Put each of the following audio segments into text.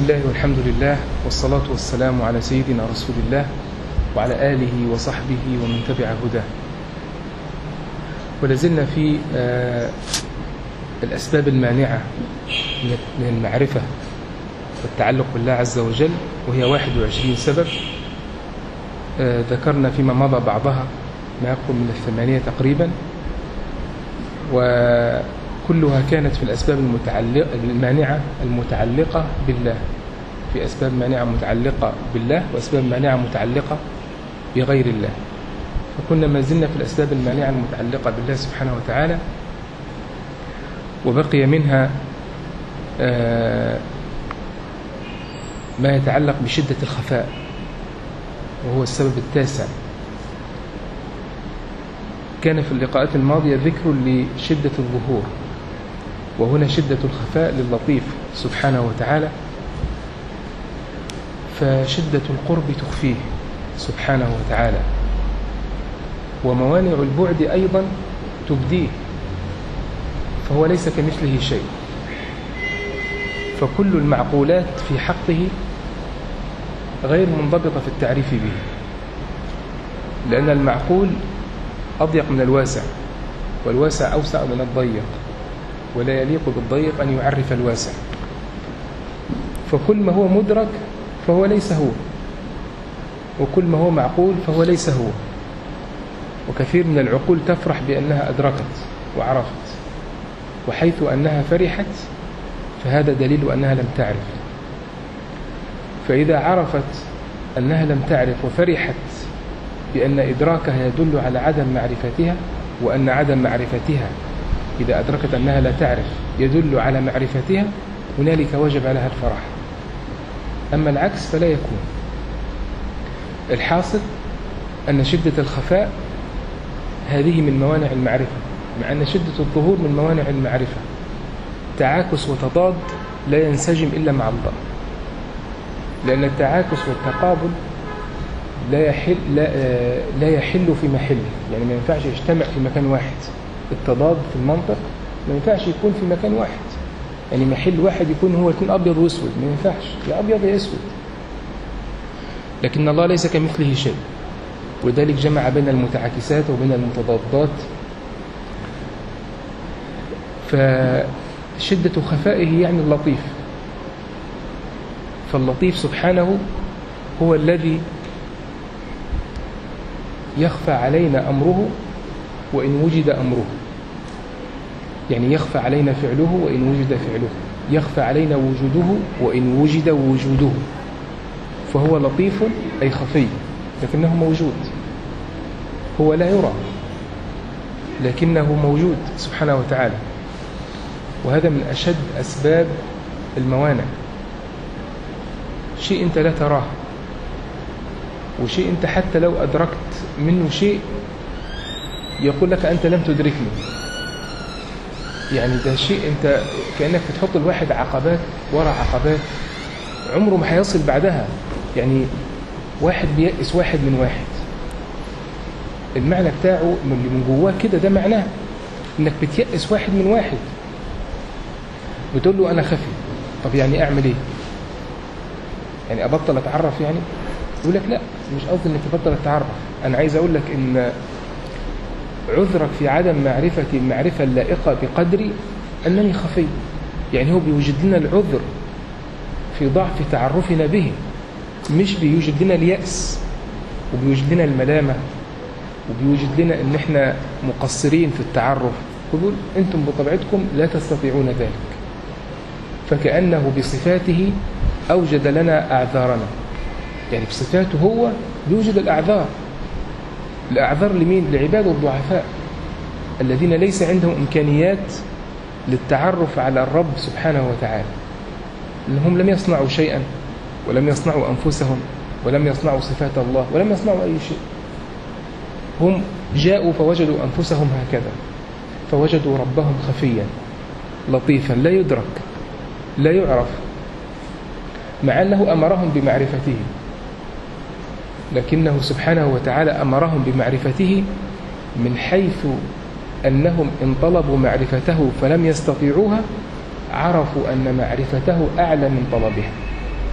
الله والحمد لله والصلاة والسلام على سيدنا رسول الله وعلى آله وصحبه ومن تبع هداه ولازلنا في آه، الأسباب المانعة من المعرفة والتعلق بالله عز وجل وهي 21 سبب آه، ذكرنا فيما مضى بعضها ما يقرب من الثمانية تقريبا وكلها كانت في الأسباب المتعلقة المانعة المتعلقة بالله في أسباب مانعة متعلقة بالله وأسباب مانعة متعلقة بغير الله فكنا ما زلنا في الأسباب المانعة المتعلقة بالله سبحانه وتعالى وبقي منها آه، ما يتعلق بشدة الخفاء وهو السبب التاسع كان في اللقاءات الماضية ذكر لشدة الظهور وهنا شدة الخفاء للطيف سبحانه وتعالى فشدة القرب تخفيه سبحانه وتعالى وموانع البعد أيضا تبديه فهو ليس كمثله شيء فكل المعقولات في حقه غير منضبطة في التعريف به لأن المعقول أضيق من الواسع والواسع أوسع من الضيق ولا يليق بالضيق أن يعرف الواسع فكل ما هو مدرك فهو ليس هو وكل ما هو معقول فهو ليس هو وكثير من العقول تفرح بأنها أدركت وعرفت وحيث أنها فرحت فهذا دليل أنها لم تعرف فإذا عرفت أنها لم تعرف وفرحت بأن إدراكها يدل على عدم معرفتها وأن عدم معرفتها إذا أدركت أنها لا تعرف يدل على معرفتها هنالك وجب عليها الفرح أما العكس فلا يكون الحاصل أن شدة الخفاء هذه من موانع المعرفة مع أن شدة الظهور من موانع المعرفة تعاكس وتضاد لا ينسجم إلا مع الله لأن التعاكس والتقابل لا يحل لا, لا يحل في محله يعني ما ينفعش يجتمع في مكان واحد التضاد في المنطق ما ينفعش يكون في مكان واحد يعني محل واحد يكون هو يكون أبيض وأسود ما ينفعش يا أبيض يا أسود لكن الله ليس كمثله شيء ولذلك جمع بين المتعاكسات وبين المتضادات فشدة خفائه يعني اللطيف فاللطيف سبحانه هو الذي يخفى علينا أمره وإن وجد أمره يعني يخفى علينا فعله وإن وجد فعله يخفى علينا وجوده وإن وجد وجوده فهو لطيف أي خفي لكنه موجود هو لا يرى لكنه موجود سبحانه وتعالى وهذا من أشد أسباب الموانع شيء أنت لا تراه وشيء أنت حتى لو أدركت منه شيء يقول لك أنت لم تدركني يعني ده شيء أنت كأنك بتحط الواحد عقبات وراء عقبات عمره ما هيصل بعدها يعني واحد بيأس واحد من واحد المعنى بتاعه من اللي من جواه كده ده معناه انك بتيأس واحد من واحد بتقول له انا خفي طب يعني اعمل ايه يعني ابطل اتعرف يعني يقول لك لا مش قصدي انك تبطل التعرف انا عايز اقول لك ان عذرك في عدم معرفتي المعرفة اللائقة بقدري أنني خفي يعني هو بيوجد لنا العذر في ضعف تعرفنا به مش بيوجد لنا اليأس وبيوجد لنا الملامة وبيوجد لنا ان احنا مقصرين في التعرف يقول انتم بطبيعتكم لا تستطيعون ذلك فكأنه بصفاته أوجد لنا أعذارنا يعني بصفاته هو يوجد الأعذار الأعذار لمين؟ لعباد الضعفاء الذين ليس عندهم إمكانيات للتعرف على الرب سبحانه وتعالى إنهم لم يصنعوا شيئا ولم يصنعوا أنفسهم ولم يصنعوا صفات الله ولم يصنعوا أي شيء هم جاءوا فوجدوا أنفسهم هكذا فوجدوا ربهم خفيا لطيفا لا يدرك لا يعرف مع أنه أمرهم بمعرفته لكنه سبحانه وتعالى أمرهم بمعرفته من حيث أنهم إن طلبوا معرفته فلم يستطيعوها عرفوا أن معرفته أعلى من طلبها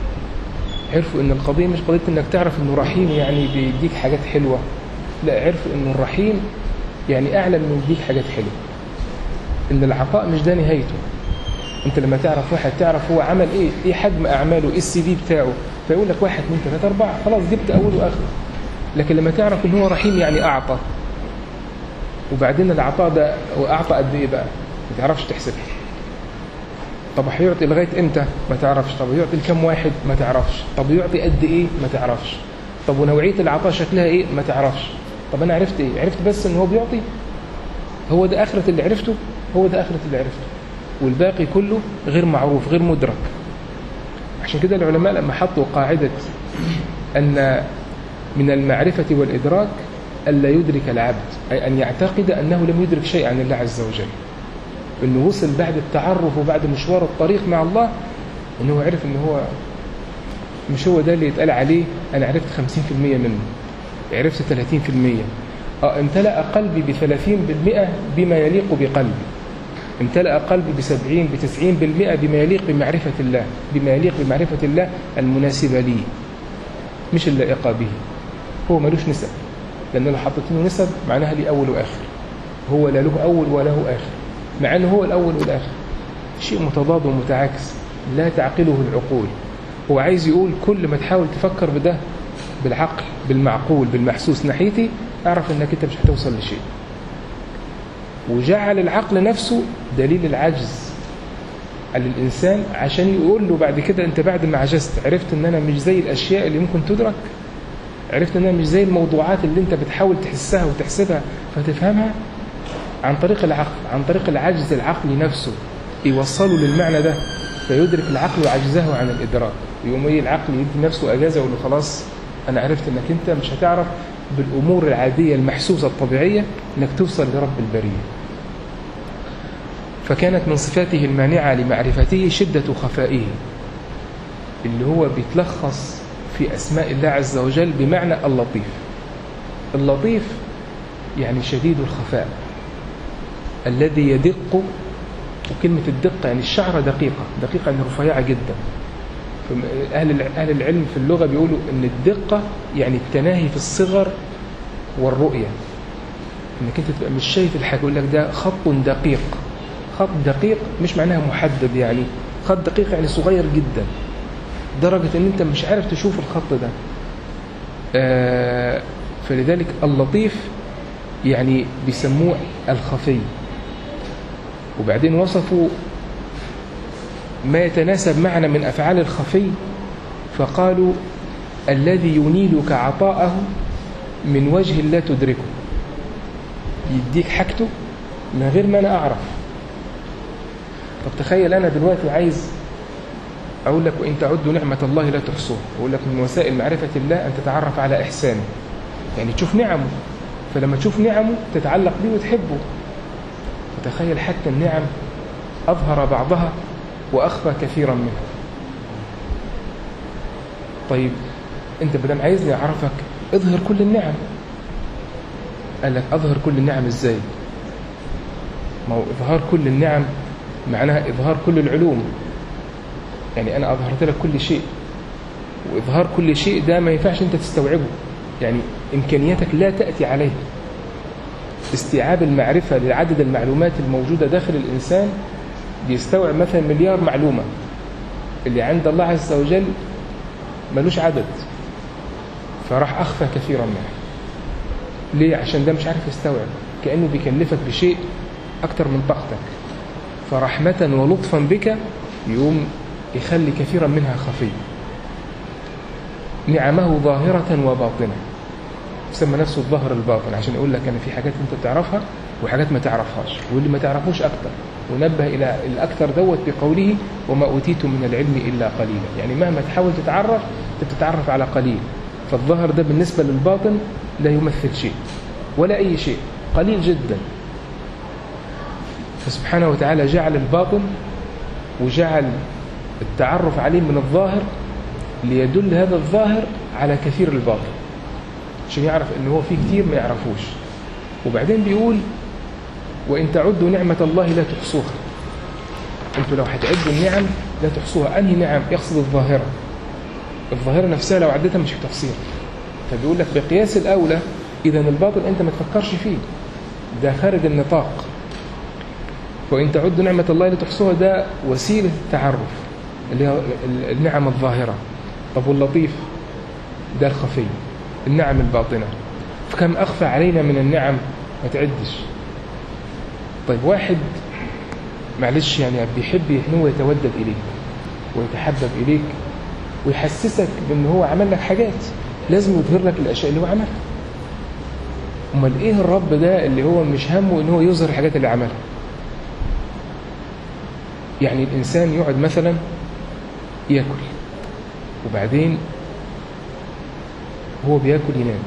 عرفوا ان القضية مش قضية انك تعرف انه رحيم يعني بيديك حاجات حلوة لا عرفوا انه الرحيم يعني اعلى من يديك حاجات حلوة ان العطاء مش ده نهايته انت لما تعرف واحد تعرف هو عمل ايه ايه حجم اعماله ايه السي في بتاعه فيقول لك واحد اثنين ثلاثة اربعة خلاص جبت اول واخر لكن لما تعرف ان هو رحيم يعني اعطى وبعدين العطاء ده واعطى قد ايه بقى ما تعرفش تحسبها طب هيعطي لغايه امتى ما تعرفش طب يعطي لكم واحد ما تعرفش طب يعطي قد ايه ما تعرفش طب ونوعيه العطاء شكلها ايه ما تعرفش طب انا عرفت ايه عرفت بس ان هو بيعطي هو ده اخره اللي عرفته هو ده اخره اللي عرفته والباقي كله غير معروف غير مدرك عشان كده العلماء لما حطوا قاعده ان من المعرفه والادراك الا يدرك العبد اي ان يعتقد انه لم يدرك شيء عن الله عز وجل انه وصل بعد التعرف وبعد مشوار الطريق مع الله انه عرف ان هو مش هو ده اللي يتقال عليه انا عرفت 50% منه عرفت 30% اه امتلأ قلبي ب 30% بما يليق بقلبي امتلأ قلبي ب 70 ب 90% بما يليق بمعرفة الله بما يليق بمعرفة الله المناسبة لي مش اللائقة به هو ملوش نسب لأن لو حطيت له نسب معناها لي أول وآخر هو لا له أول وله آخر مع أنه هو الأول والآخر شيء متضاد ومتعاكس لا تعقله العقول هو عايز يقول كل ما تحاول تفكر بده بالعقل بالمعقول بالمحسوس ناحيتي اعرف انك انت مش هتوصل لشيء وجعل العقل نفسه دليل العجز على الإنسان عشان يقول له بعد كده أنت بعد ما عجزت عرفت أن أنا مش زي الأشياء اللي ممكن تدرك عرفت أن أنا مش زي الموضوعات اللي أنت بتحاول تحسها وتحسبها فتفهمها عن طريق العقل عن طريق العجز العقلي نفسه يوصله للمعنى ده فيدرك العقل عجزه عن الإدراك يقوم ايه العقل يدي نفسه أجازة ويقول له خلاص أنا عرفت أنك أنت مش هتعرف بالأمور العادية المحسوسة الطبيعية أنك توصل لرب البرية فكانت من صفاته المانعة لمعرفته شدة خفائه اللي هو بيتلخص في أسماء الله عز وجل بمعنى اللطيف اللطيف يعني شديد الخفاء الذي يدق وكلمة الدقة يعني الشعرة دقيقة دقيقة يعني رفيعة جدا أهل أهل العلم في اللغة بيقولوا إن الدقة يعني التناهي في الصغر والرؤية إنك أنت تبقى مش شايف الحاجة يقول لك ده خط دقيق خط دقيق مش معناها محدد يعني خط دقيق يعني صغير جدا درجة ان انت مش عارف تشوف الخط ده آه فلذلك اللطيف يعني بيسموه الخفي وبعدين وصفوا ما يتناسب معنا من أفعال الخفي فقالوا الذي ينيلك عطاءه من وجه لا تدركه يديك حاجته من غير ما أنا أعرف طب تخيل أنا دلوقتي عايز أقول لك وإن تعدوا نعمة الله لا تحصوها أقول لك من وسائل معرفة الله أن تتعرف على إحسانه يعني تشوف نعمه فلما تشوف نعمه تتعلق به وتحبه فتخيل حتى النعم أظهر بعضها وأخفى كثيرا منها طيب أنت بدل عايزني أعرفك اظهر كل النعم قال لك أظهر كل النعم إزاي ما هو إظهار كل النعم معناها إظهار كل العلوم يعني أنا أظهرت لك كل شيء وإظهار كل شيء ده ما ينفعش أنت تستوعبه يعني إمكانياتك لا تأتي عليه استيعاب المعرفة لعدد المعلومات الموجودة داخل الإنسان بيستوعب مثلا مليار معلومة اللي عند الله عز وجل ملوش عدد فراح أخفى كثيرا منها ليه؟ عشان ده مش عارف يستوعب كأنه بيكلفك بشيء أكتر من طاقتك فرحمة ولطفا بك يقوم يخلي كثيرا منها خفي نعمه ظاهرة وباطنة يسمى نفسه الظاهر الباطن عشان يقول لك أنا في حاجات أنت بتعرفها وحاجات ما تعرفهاش واللي ما تعرفوش أكتر ونبه إلى الأكثر دوت بقوله وما أوتيتم من العلم إلا قليلا يعني مهما تحاول تتعرف تتعرف على قليل فالظاهر ده بالنسبة للباطن لا يمثل شيء ولا أي شيء قليل جدا فسبحانه وتعالى جعل الباطن وجعل التعرف عليه من الظاهر ليدل هذا الظاهر على كثير الباطن عشان يعرف ان هو في كتير ما يعرفوش وبعدين بيقول وإن تعدوا نعمة الله لا تحصوها انتوا لو هتعدوا النعم لا تحصوها أنهي نعم يقصد الظاهرة الظاهرة نفسها لو عدتها مش في تفسير فبيقول لك بقياس الأولى إذا الباطل أنت ما تفكرش فيه ده خارج النطاق وإن تعدوا نعمة الله لتحصوها ده وسيلة التعرف اللي هي النعم الظاهرة طب واللطيف ده الخفي النعم الباطنة فكم أخفى علينا من النعم ما تعدش طيب واحد معلش يعني بيحب ان هو يتودد إليك ويتحبب إليك ويحسسك بأن هو عمل لك حاجات لازم يظهر لك الأشياء اللي هو عملها امال ايه الرب ده اللي هو مش همه ان هو يظهر الحاجات اللي عملها يعني الانسان يقعد مثلا ياكل وبعدين هو بياكل ينام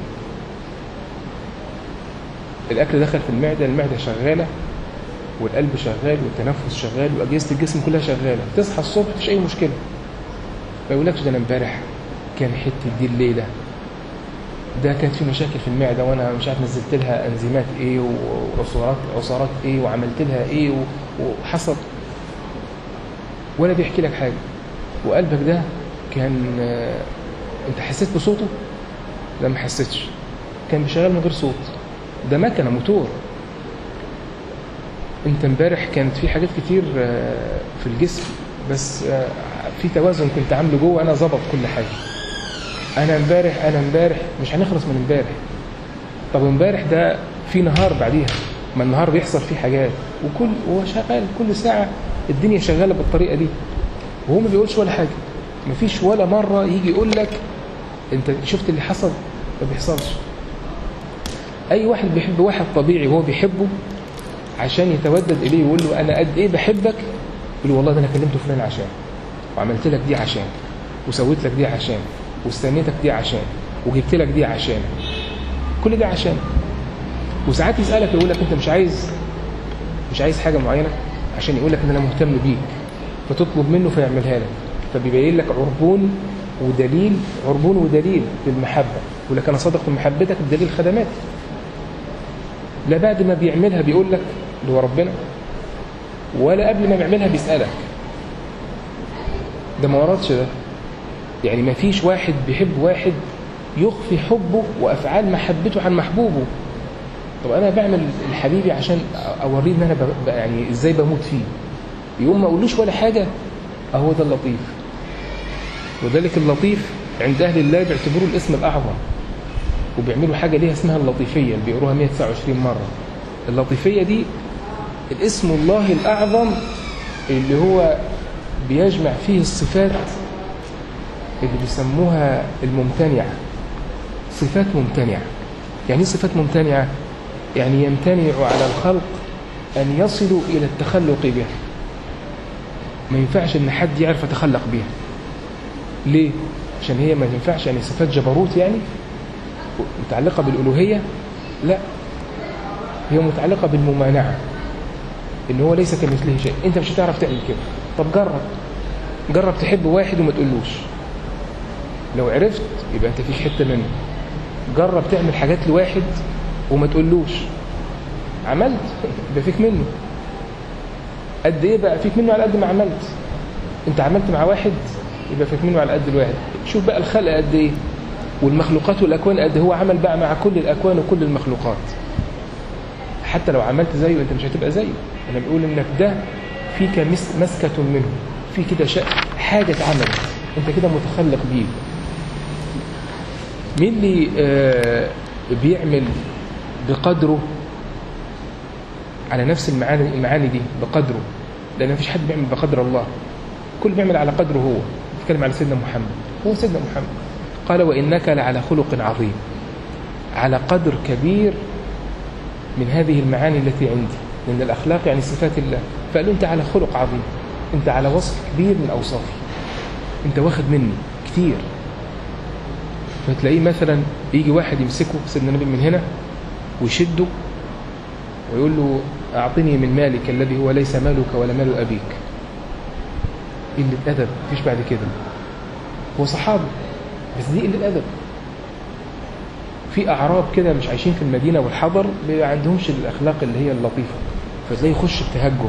الاكل دخل في المعده المعده شغاله والقلب شغال والتنفس شغال واجهزه الجسم كلها شغاله تصحى الصبح مفيش اي مشكله ما يقولكش ده انا امبارح كان حته دي الليله ده كانت في مشاكل في المعده وانا مش عارف نزلت لها انزيمات ايه وعصارات عصارات ايه وعملت لها ايه وحصل ولا بيحكي لك حاجه وقلبك ده كان انت حسيت بصوته لا ما حسيتش كان بيشغل من غير صوت ده مكنه موتور انت امبارح كانت في حاجات كتير في الجسم بس في توازن كنت عامله جوه انا ظبط كل حاجه انا امبارح انا امبارح مش هنخلص من امبارح طب امبارح ده في نهار بعديها ما النهار بيحصل فيه حاجات وكل هو شغال كل ساعه الدنيا شغاله بالطريقه دي وهو ما بيقولش ولا حاجه ما فيش ولا مره يجي يقول لك انت شفت اللي حصل ما بيحصلش اي واحد بيحب واحد طبيعي وهو بيحبه عشان يتودد اليه ويقول له انا قد ايه بحبك يقول له والله ده انا كلمت فلان عشان وعملت لك دي عشان وسويت لك دي عشان واستنيتك دي عشان وجبت لك دي عشان كل ده عشان وساعات يسالك يقول لك انت مش عايز مش عايز حاجه معينه عشان يقول لك ان انا مهتم بيك فتطلب منه فيعملها لك فبيبين لك عربون ودليل عربون ودليل بالمحبه يقول لك انا صادق في محبتك بدليل خدماتي لا بعد ما بيعملها بيقول لك اللي هو ربنا ولا قبل ما بيعملها بيسالك ده ما وردش ده يعني ما فيش واحد بيحب واحد يخفي حبه وافعال محبته عن محبوبه طب انا بعمل لحبيبي عشان اوريه ان انا ب... يعني ازاي بموت فيه يقوم ما اقولوش ولا حاجه اهو ده اللطيف وذلك اللطيف عند اهل الله بيعتبروه الاسم الاعظم وبيعملوا حاجه ليها اسمها اللطيفيه اللي بيقروها 129 مره اللطيفيه دي الاسم الله الاعظم اللي هو بيجمع فيه الصفات اللي بيسموها الممتنعه صفات ممتنعه يعني ايه صفات ممتنعه يعني يمتنع على الخلق أن يصلوا إلى التخلق بها ما ينفعش أن حد يعرف يتخلق بها ليه؟ عشان هي ما تنفعش يعني صفات جبروت يعني متعلقة بالألوهية لا هي متعلقة بالممانعة إن هو ليس كمثله شيء أنت مش هتعرف تعمل كده طب جرب جرب تحب واحد وما تقولوش لو عرفت يبقى أنت فيك حتة منه جرب تعمل حاجات لواحد وما تقولوش عملت يبقى فيك منه قد ايه بقى فيك منه على قد ما عملت انت عملت مع واحد يبقى فيك منه على قد الواحد شوف بقى الخلق قد ايه والمخلوقات والاكوان قد هو عمل بقى مع كل الاكوان وكل المخلوقات حتى لو عملت زيه انت مش هتبقى زيه انا بقول انك ده فيك مسكة منه في كده شيء حاجة اتعملت انت كده متخلق بيه مين اللي آه بيعمل بقدره على نفس المعاني المعاني دي بقدره لان مفيش حد بيعمل بقدر الله كل بيعمل على قدره هو بيتكلم على سيدنا محمد هو سيدنا محمد قال وانك لعلى خلق عظيم على قدر كبير من هذه المعاني التي عندي لان الاخلاق يعني صفات الله فقال انت على خلق عظيم انت على وصف كبير من اوصافي انت واخد مني كتير فتلاقيه مثلا يجي واحد يمسكه سيدنا النبي من هنا ويشده ويقول له أعطني من مالك الذي هو ليس مالك ولا مال أبيك قلة أدب مفيش بعد كده هو صحابي بس دي قلة أدب في أعراب كده مش عايشين في المدينة والحضر ما عندهمش الأخلاق اللي هي اللطيفة فتلاقيه يخش التهجم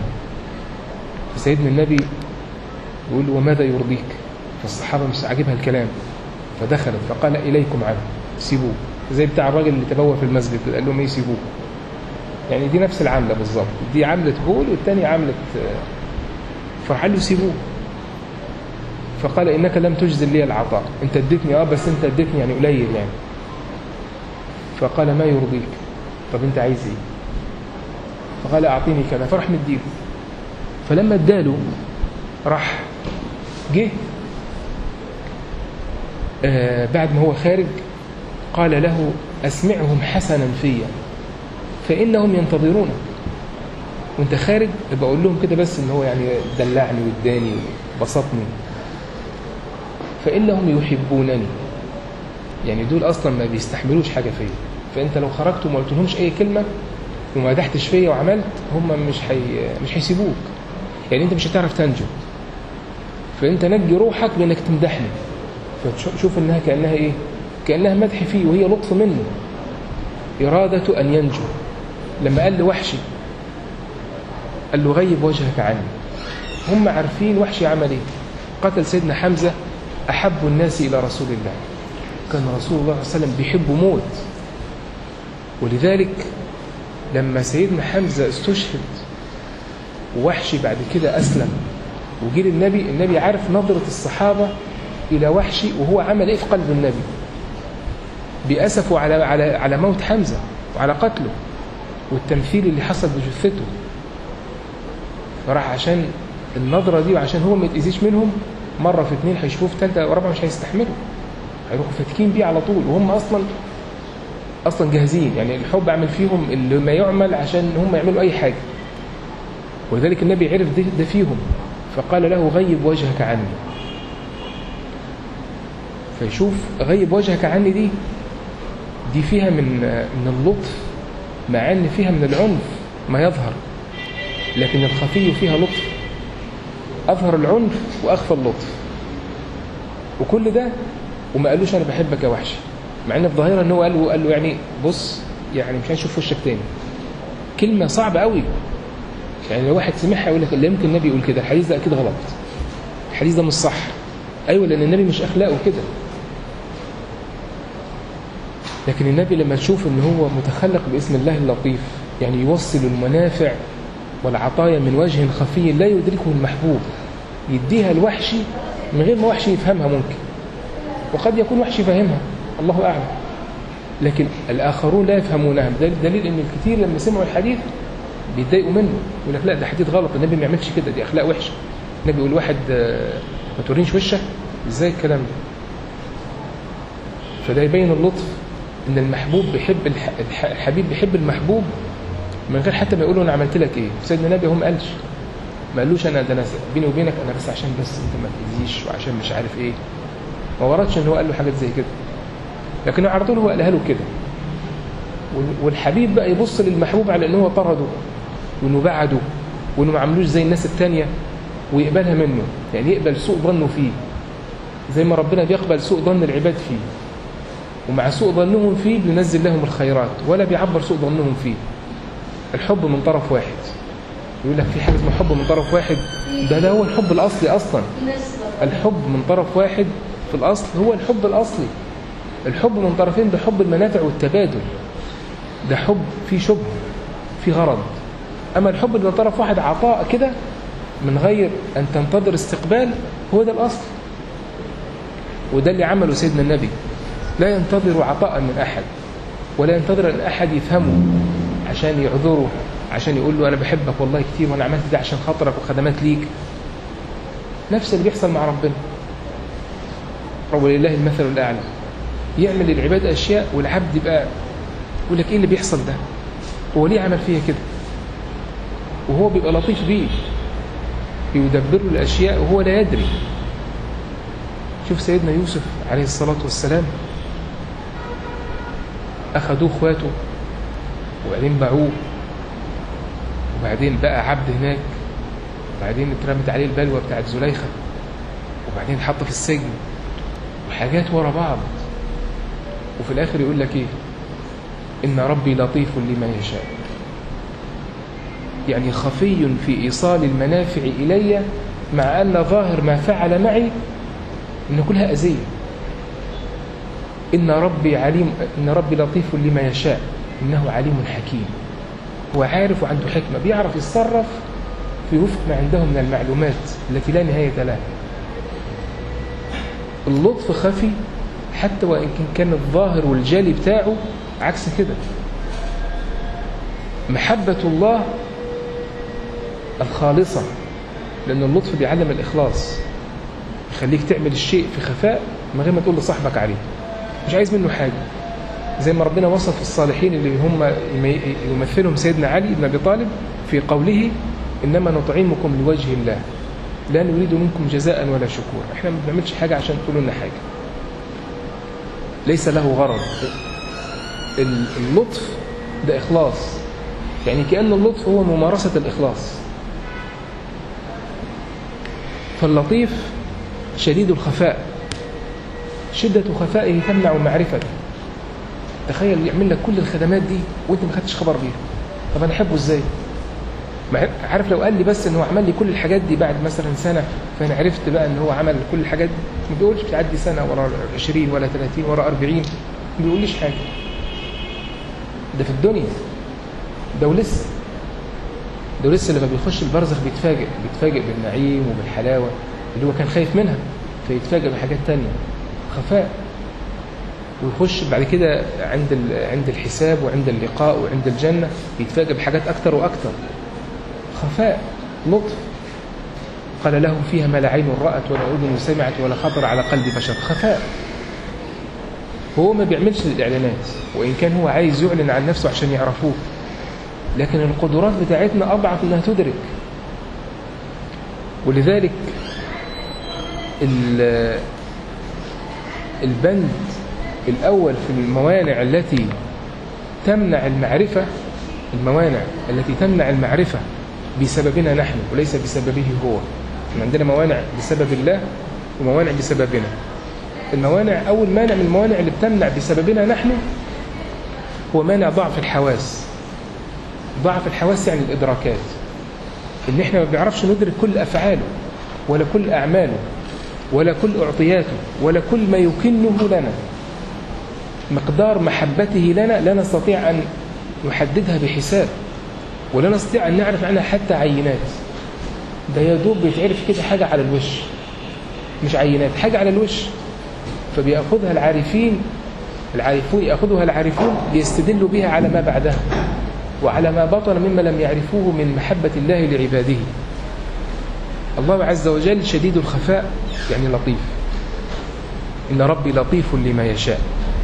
فسيدنا النبي يقول له وماذا يرضيك فالصحابة مش عاجبها الكلام فدخلت فقال إليكم عنه سيبوه زي بتاع الراجل اللي تبوى في المسجد قال لهم ايه سيبوه يعني دي نفس العملة بالظبط دي عملة بول والتاني عملة فراح له سيبوه فقال إنك لم تجزل لي العطاء أنت اديتني اه بس أنت اديتني يعني قليل يعني فقال ما يرضيك طب أنت عايز ايه فقال أعطيني كذا فراح مديله فلما اداله راح جه آه بعد ما هو خارج قال له أسمعهم حسنا فيا فإنهم ينتظرونك وانت خارج ابقى اقول لهم كده بس ان هو يعني دلعني واداني وبسطني فانهم يحبونني يعني دول اصلا ما بيستحملوش حاجه فيا فانت لو خرجت وما قلتلهمش اي كلمه وما مدحتش فيا وعملت هم مش حي... مش هيسيبوك يعني انت مش هتعرف تنجو فانت نجي روحك بانك تمدحني فتشوف انها كانها ايه كانها مدح فيه وهي لطف منه اراده ان ينجو لما قال لوحشي قال له غيب وجهك عني هم عارفين وحشي عمل ايه قتل سيدنا حمزة أحب الناس إلى رسول الله كان رسول الله صلى الله عليه وسلم بيحب موت ولذلك لما سيدنا حمزة استشهد ووحشي بعد كده أسلم وجيل النبي النبي عارف نظرة الصحابة إلى وحشي وهو عمل إيه في قلب النبي بأسفه على, على, على موت حمزة وعلى قتله والتمثيل اللي حصل بجثته فراح عشان النظرة دي وعشان هو ما يتأذيش منهم مرة في اتنين هيشوفوه في تالتة ورابعة مش هيستحملوا هيروحوا فاتكين بيه على طول وهم أصلا أصلا جاهزين يعني الحب عمل فيهم اللي ما يعمل عشان هم يعملوا أي حاجة ولذلك النبي عرف ده, ده فيهم فقال له غيب وجهك عني فيشوف غيب وجهك عني دي دي فيها من من اللطف مع ان فيها من العنف ما يظهر لكن الخفي فيها لطف أظهر العنف وأخفى اللطف وكل ده وما قالوش أنا بحبك يا وحشي مع إن في ظاهرة إن هو قال له, قال له يعني بص يعني مش هنشوف وشك تاني كلمة صعبة قوي يعني لو واحد سمعها يقول لك لا يمكن النبي يقول كده الحديث ده أكيد غلط الحديث ده مش صح أيوة لأن النبي مش أخلاقه كده لكن النبي لما تشوف إن هو متخلق باسم الله اللطيف يعني يوصل المنافع والعطايا من وجه خفي لا يدركه المحبوب يديها الوحشي من غير ما وحشي يفهمها ممكن وقد يكون وحشي فاهمها الله أعلم لكن الآخرون لا يفهمونها ده دليل أن الكثير لما سمعوا الحديث بيتضايقوا منه يقول لك لا ده حديث غلط النبي ما يعملش كده دي أخلاق وحشة النبي يقول واحد ما تورينش وشك ازاي الكلام ده فده يبين اللطف ان المحبوب بيحب الحبيب بيحب المحبوب من غير حتى ما يقولوا انا عملت لك ايه سيدنا النبي هم قالش ما قالوش انا ده انا بيني وبينك انا بس عشان بس انت ما تاذيش وعشان مش عارف ايه ما وردش ان هو قال له حاجات زي كده لكن على طول هو قالها له كده والحبيب بقى يبص للمحبوب على ان هو طرده وانه بعده وانه ما عملوش زي الناس التانية ويقبلها منه يعني يقبل سوء ظنه فيه زي ما ربنا بيقبل سوء ظن العباد فيه ومع سوء ظنهم فيه بينزل لهم الخيرات ولا بيعبر سوء ظنهم فيه الحب من طرف واحد يقول لك في حاجة اسمها حب من طرف واحد ده ده هو الحب الأصلي أصلا الحب من طرف واحد في الأصل هو الحب الأصلي الحب من طرفين ده حب المنافع والتبادل ده حب فيه شبه فيه غرض أما الحب اللي من طرف واحد عطاء كده من غير أن تنتظر استقبال هو ده الأصل وده اللي عمله سيدنا النبي لا ينتظر عطاء من أحد ولا ينتظر أن أحد يفهمه عشان يعذره عشان يقول له أنا بحبك والله كتير وأنا عملت ده عشان خاطرك وخدمات ليك نفس اللي بيحصل مع ربنا ولله المثل الأعلى يعمل للعباد أشياء والعبد يبقى يقول لك إيه اللي بيحصل ده هو ليه عمل فيها كده وهو بيبقى لطيف بيه يدبر له الأشياء وهو لا يدري شوف سيدنا يوسف عليه الصلاة والسلام أخذوه اخواته وبعدين باعوه وبعدين بقى عبد هناك وبعدين اترمت عليه البلوى بتاعت زليخة وبعدين اتحط في السجن وحاجات ورا بعض وفي الآخر يقول لك إيه إن ربي لطيف لما يشاء يعني خفي في إيصال المنافع إلي مع أن ظاهر ما فعل معي إن كلها أذية إن ربي عليم إن ربي لطيف لما يشاء إنه عليم حكيم هو عارف وعنده حكمة بيعرف يتصرف في وفق ما عنده من المعلومات التي لا نهاية لها اللطف خفي حتى وإن كان الظاهر والجالي بتاعه عكس كده محبة الله الخالصة لأن اللطف بيعلم الإخلاص يخليك تعمل الشيء في خفاء من غير ما تقول لصاحبك عليه مش عايز منه حاجة زي ما ربنا وصف الصالحين اللي هم يمثلهم سيدنا علي بن أبي طالب في قوله إنما نطعمكم لوجه الله لا نريد منكم جزاء ولا شكور احنا ما بنعملش حاجة عشان تقولوا لنا حاجة ليس له غرض اللطف ده إخلاص يعني كأن اللطف هو ممارسة الإخلاص فاللطيف شديد الخفاء شدة خفائه تمنع معرفته تخيل يعمل لك كل الخدمات دي وانت ما خدتش خبر بيها طب انا احبه ازاي عارف لو قال لي بس ان هو عمل لي كل الحاجات دي بعد مثلا سنه فانا عرفت بقى ان هو عمل كل الحاجات دي ما بيقولش بتعدي سنه ورا 20 ولا 30 ورا 40 ما بيقوليش حاجه ده في الدنيا ده ولسه ده ولسه لما بيخش البرزخ بيتفاجئ بيتفاجئ بالنعيم وبالحلاوه اللي هو كان خايف منها فيتفاجئ بحاجات تانية خفاء ويخش بعد كده عند عند الحساب وعند اللقاء وعند الجنة يتفاجئ بحاجات أكتر وأكتر خفاء لطف قال له فيها ما لا عين رأت ولا أذن سمعت ولا خطر على قلب بشر خفاء هو ما بيعملش الإعلانات وإن كان هو عايز يعلن عن نفسه عشان يعرفوه لكن القدرات بتاعتنا أضعف إنها تدرك ولذلك البند الأول في الموانع التي تمنع المعرفة الموانع التي تمنع المعرفة بسببنا نحن وليس بسببه هو عندنا موانع بسبب الله وموانع بسببنا الموانع أول مانع من الموانع اللي بتمنع بسببنا نحن هو مانع ضعف الحواس ضعف الحواس يعني الإدراكات إن إحنا ما بنعرفش ندرك كل أفعاله ولا كل أعماله ولا كل أعطياته ولا كل ما يكنه لنا مقدار محبته لنا لا نستطيع أن نحددها بحساب ولا نستطيع أن نعرف عنها حتى عينات ده يا دوب بيتعرف كده حاجة على الوش مش عينات حاجة على الوش فبيأخذها العارفين العارفون يأخذها العارفون ليستدلوا بها على ما بعدها وعلى ما بطن مما لم يعرفوه من محبة الله لعباده الله عز وجل شديد الخفاء يعني لطيف إن ربي لطيف لما يشاء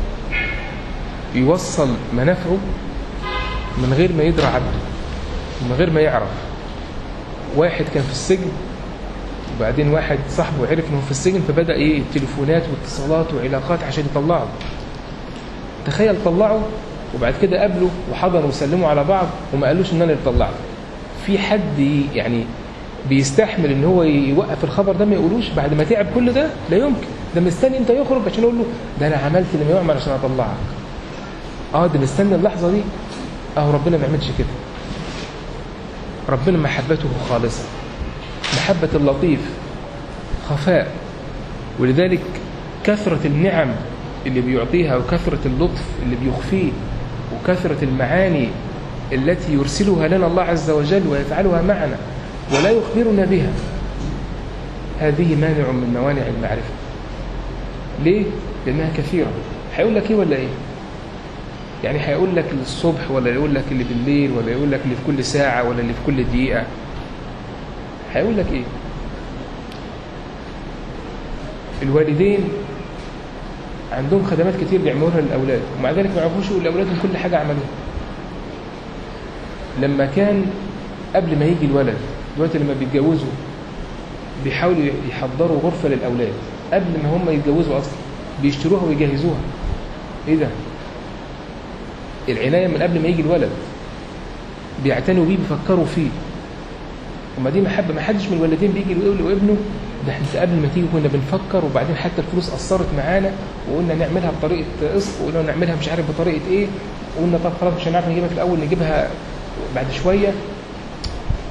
يوصل منافعه من غير ما يدرى عبده من غير ما يعرف واحد كان في السجن وبعدين واحد صاحبه عرف انه في السجن فبدأ ايه التليفونات واتصالات وعلاقات عشان يطلعه تخيل طلعه وبعد كده قابله وحضروا وسلموا على بعض وما قالوش ان انا اللي طلعته في حد يعني بيستحمل ان هو يوقف الخبر ده ما يقولوش بعد ما تعب كل ده لا يمكن ده مستني انت يخرج عشان يقول له ده انا عملت اللي ما يعمل عشان اطلعك اه ده مستني اللحظه دي اهو ربنا ما يعملش كده ربنا محبته خالصه محبه اللطيف خفاء ولذلك كثره النعم اللي بيعطيها وكثره اللطف اللي بيخفيه وكثره المعاني التي يرسلها لنا الله عز وجل ويفعلها معنا ولا يخبرنا بها هذه مانع من موانع المعرفة ليه؟ لأنها كثيرة هيقول لك إيه ولا إيه؟ يعني هيقول لك الصبح ولا يقول لك اللي بالليل ولا يقول لك اللي في كل ساعة ولا اللي في كل دقيقة هيقول لك إيه؟ الوالدين عندهم خدمات كتير بيعملوها للأولاد ومع ذلك ما يعرفوش يقول لأولادهم كل حاجة عملوها لما كان قبل ما يجي الولد دلوقتي لما بيتجوزوا بيحاولوا يحضروا غرفة للأولاد قبل ما هم يتجوزوا أصلا بيشتروها ويجهزوها إيه ده؟ العناية من قبل ما يجي الولد بيعتنوا بيه بيفكروا فيه وما دي محبة ما حدش من الولدين بيجي يقول لابنه ده انت قبل ما تيجي كنا بنفكر وبعدين حتى الفلوس أثرت معانا وقلنا نعملها بطريقة قسط وقلنا نعملها مش عارف بطريقة ايه وقلنا طب خلاص مش هنعرف نجيبها في الأول نجيبها بعد شوية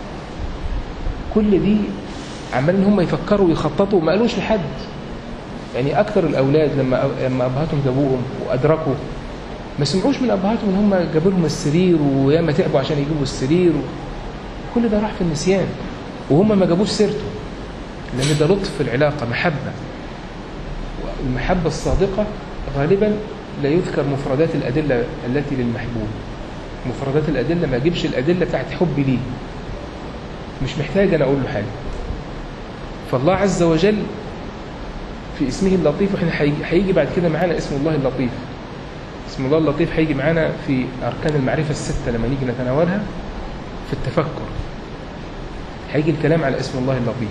كل دي عمالين هم يفكروا ويخططوا وما قالوش لحد يعني أكثر الأولاد لما لما أبهاتهم جابوهم وأدركوا ما سمعوش من أبهاتهم إن هم جابوا لهم السرير وياما تعبوا عشان يجيبوا السرير كل ده راح في النسيان وهم ما جابوش سيرته لأن ده لطف في العلاقة محبة المحبة الصادقة غالبا لا يذكر مفردات الأدلة التي للمحبوب مفردات الأدلة ما أجيبش الأدلة بتاعت حبي ليه مش محتاج أنا أقول له حاجة فالله عز وجل في اسمه اللطيف واحنا هيجي بعد كده معانا اسم الله اللطيف اسم الله اللطيف هيجي معانا في أركان المعرفة الستة لما نيجي نتناولها في التفكر هيجي الكلام على اسم الله اللطيف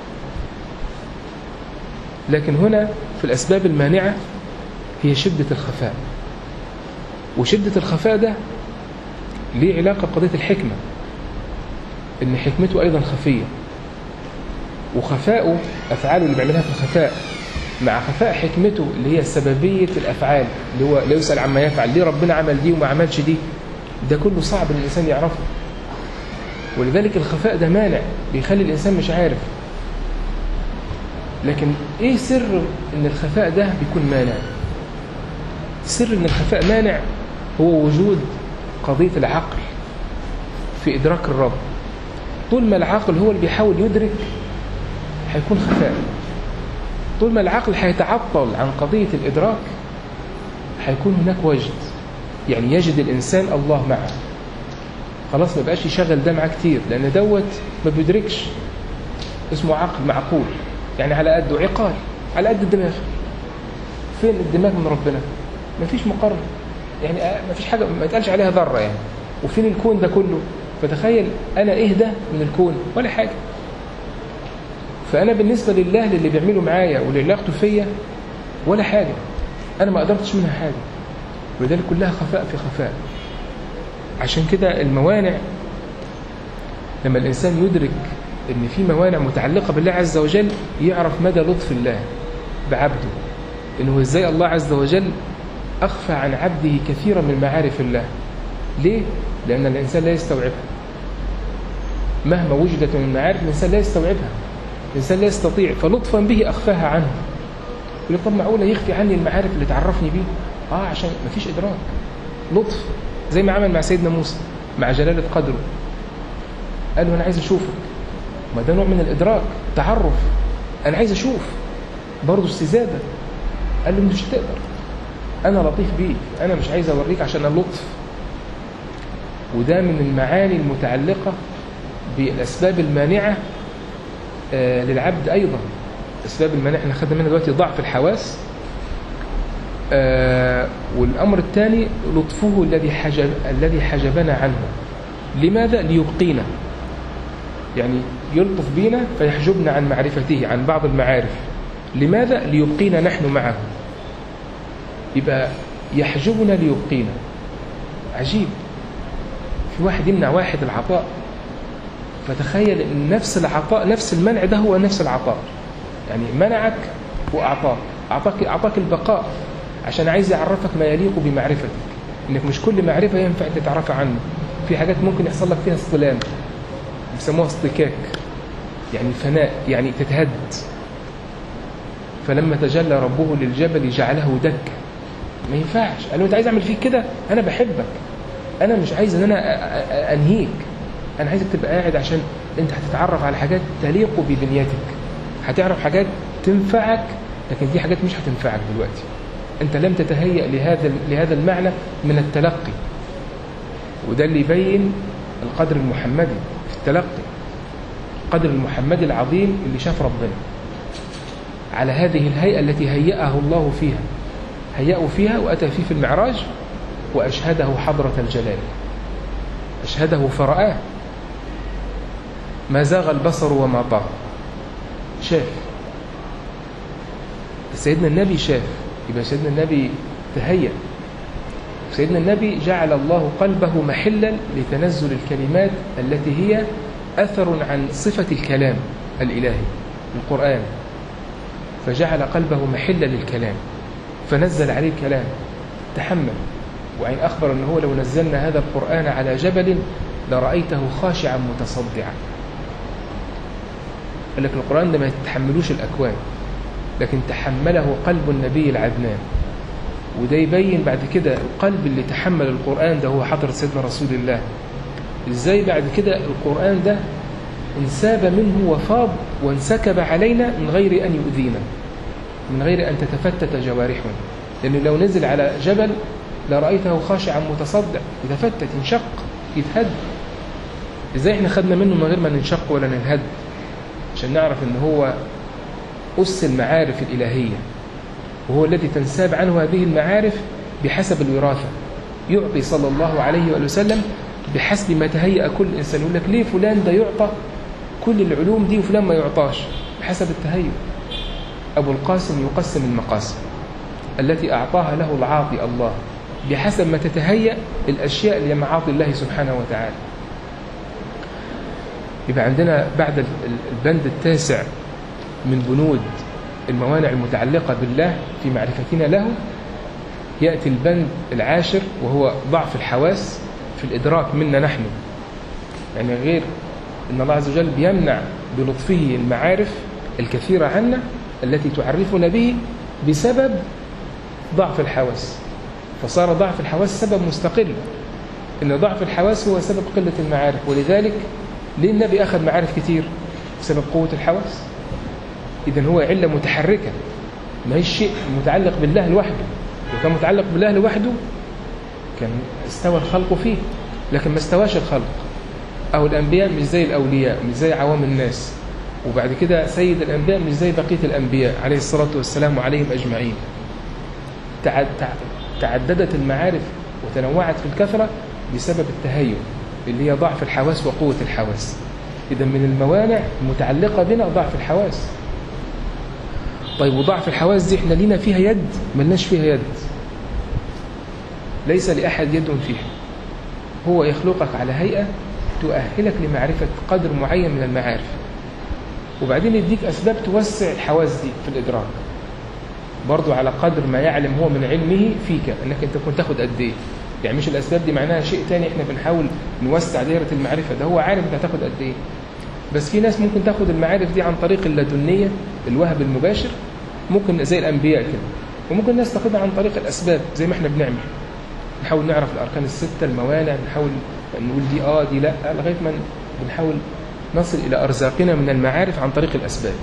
لكن هنا في الأسباب المانعة هي شدة الخفاء وشدة الخفاء ده ليه علاقة بقضية الحكمة إن حكمته أيضا خفية وخفاؤه أفعاله اللي بيعملها في الخفاء مع خفاء حكمته اللي هي سببية الأفعال اللي هو لا يسأل عما يفعل ليه ربنا عمل دي وما عملش دي ده كله صعب ان الإنسان يعرفه ولذلك الخفاء ده مانع بيخلي الإنسان مش عارف لكن إيه سر إن الخفاء ده بيكون مانع سر إن الخفاء مانع هو وجود قضية العقل في إدراك الرب طول ما العقل هو اللي بيحاول يدرك هيكون خفاء طول ما العقل هيتعطل عن قضية الإدراك هيكون هناك وجد يعني يجد الإنسان الله معه خلاص ما بقاش يشغل ده معاه كتير لأن دوت ما بيدركش اسمه عقل معقول يعني على قده عقال على قد الدماغ فين الدماغ من ربنا ما فيش مقرر يعني ما فيش حاجة ما يتقالش عليها ذرة يعني وفين الكون ده كله فتخيل أنا إيه ده من الكون ولا حاجة فأنا بالنسبة لله للي بيعمله معايا واللي علاقته فيا ولا حاجة أنا ما قدرتش منها حاجة ولذلك كلها خفاء في خفاء عشان كده الموانع لما الإنسان يدرك ان في موانع متعلقة بالله عز وجل يعرف مدى لطف الله بعبده انه ازاي الله عز وجل اخفى عن عبده كثيرا من معارف الله ليه؟ لان الانسان لا يستوعبها مهما وجدت من المعارف الانسان لا يستوعبها الانسان لا يستطيع فلطفا به اخفاها عنه يقول طب معقوله يخفي عني المعارف اللي تعرفني بيه اه عشان ما فيش ادراك لطف زي ما عمل مع سيدنا موسى مع جلالة قدره قال له انا عايز اشوفك ما ده نوع من الإدراك تعرف أنا عايز أشوف برضه استزادة قال له مش هتقدر أنا لطيف بيك أنا مش عايز أوريك عشان اللطف وده من المعاني المتعلقة بالأسباب المانعة آه للعبد أيضا الأسباب المانعة احنا خدنا منها دلوقتي ضعف الحواس آه والأمر الثاني لطفه الذي حجب الذي حجبنا عنه لماذا؟ ليبقينا يعني يلطف بينا فيحجبنا عن معرفته عن بعض المعارف لماذا؟ ليبقينا نحن معه يبقى يحجبنا ليبقينا عجيب في واحد يمنع واحد العطاء فتخيل ان نفس العطاء نفس المنع ده هو نفس العطاء يعني منعك واعطاك اعطاك اعطاك البقاء عشان عايز يعرفك ما يليق بمعرفتك انك مش كل معرفه ينفع تتعرف عنه في حاجات ممكن يحصل لك فيها اصطلام بيسموها اصطكاك يعني فناء يعني تتهد فلما تجلى ربه للجبل جعله دكا ما ينفعش قال له انت عايز اعمل فيك كده انا بحبك انا مش عايز ان انا انهيك انا عايزك تبقى قاعد عشان انت هتتعرف على حاجات تليق ببنيتك هتعرف حاجات تنفعك لكن دي حاجات مش هتنفعك دلوقتي انت لم تتهيأ لهذا لهذا المعنى من التلقي وده اللي يبين القدر المحمدي في التلقي القدر المحمدي العظيم اللي شاف ربنا على هذه الهيئة التي هيأه الله فيها هيأه فيها وأتى فيه في المعراج وأشهده حضرة الجلال أشهده فرآه ما زاغ البصر وما طغى شاف سيدنا النبي شاف يبقى سيدنا النبي تهيأ سيدنا النبي جعل الله قلبه محلا لتنزل الكلمات التي هي أثر عن صفة الكلام الإلهي القرآن فجعل قلبه محلا للكلام فنزل عليه الكلام تحمل وعين أخبر أنه لو نزلنا هذا القرآن على جبل لرأيته خاشعا متصدعا قال لك القرآن ده ما يتحملوش الأكوان لكن تحمله قلب النبي العدنان وده يبين بعد كده القلب اللي تحمل القرآن ده هو حضرة سيدنا رسول الله ازاي بعد كده القرآن ده انساب منه وفاض وانسكب علينا من غير أن يؤذينا من غير أن تتفتت جوارحنا لأنه لو نزل على جبل لرأيته خاشعا متصدع يتفتت ينشق يتهد ازاي احنا خدنا منه من غير ما ننشق ولا ننهد عشان نعرف ان هو أس المعارف الإلهية وهو الذي تنساب عنه هذه المعارف بحسب الوراثة يعطي صلى الله عليه وآله وسلم بحسب ما تهيأ كل إنسان يقول لك ليه فلان ده يعطى كل العلوم دي وفلان ما يعطاش بحسب التهيؤ أبو القاسم يقسم المقاسم التي أعطاها له العاطي الله بحسب ما تتهيأ الأشياء لمعاطي الله سبحانه وتعالى يبقى عندنا بعد البند التاسع من بنود الموانع المتعلقة بالله في معرفتنا له يأتي البند العاشر وهو ضعف الحواس في الإدراك منا نحن يعني غير أن الله عز وجل بيمنع بلطفه المعارف الكثيرة عنا التي تعرفنا به بسبب ضعف الحواس فصار ضعف الحواس سبب مستقل إن ضعف الحواس هو سبب قلة المعارف ولذلك ليه النبي أخذ معارف كتير بسبب قوة الحواس إذا هو علة متحركة ما هي الشيء متعلق بالله لوحده لو كان متعلق بالله لوحده كان استوى الخلق فيه لكن ما استواش الخلق أو الأنبياء مش زي الأولياء مش زي عوام الناس وبعد كده سيد الأنبياء مش زي بقية الأنبياء عليه الصلاة والسلام وعليهم أجمعين تعددت المعارف وتنوعت في الكثرة بسبب التهيؤ اللي هي ضعف الحواس وقوة الحواس إذا من الموانع المتعلقة بنا ضعف الحواس طيب وضعف الحواس دي احنا لينا فيها يد ملناش فيها يد ليس لأحد يد فيها هو يخلقك على هيئة تؤهلك لمعرفة قدر معين من المعارف وبعدين يديك أسباب توسع الحواس دي في الإدراك برضو على قدر ما يعلم هو من علمه فيك أنك أنت كنت تاخد قد إيه يعني مش الأسباب دي معناها شيء تاني إحنا بنحاول نوسع دائرة المعرفة ده هو عارف أنت هتاخد قد إيه بس في ناس ممكن تاخد المعارف دي عن طريق اللدنية الوهب المباشر ممكن زي الأنبياء كده وممكن الناس تاخدها عن طريق الأسباب زي ما احنا بنعمل نحاول نعرف الأركان الستة الموانع نحاول نقول دي آه دي لا لغاية ما بنحاول نصل إلى أرزاقنا من المعارف عن طريق الأسباب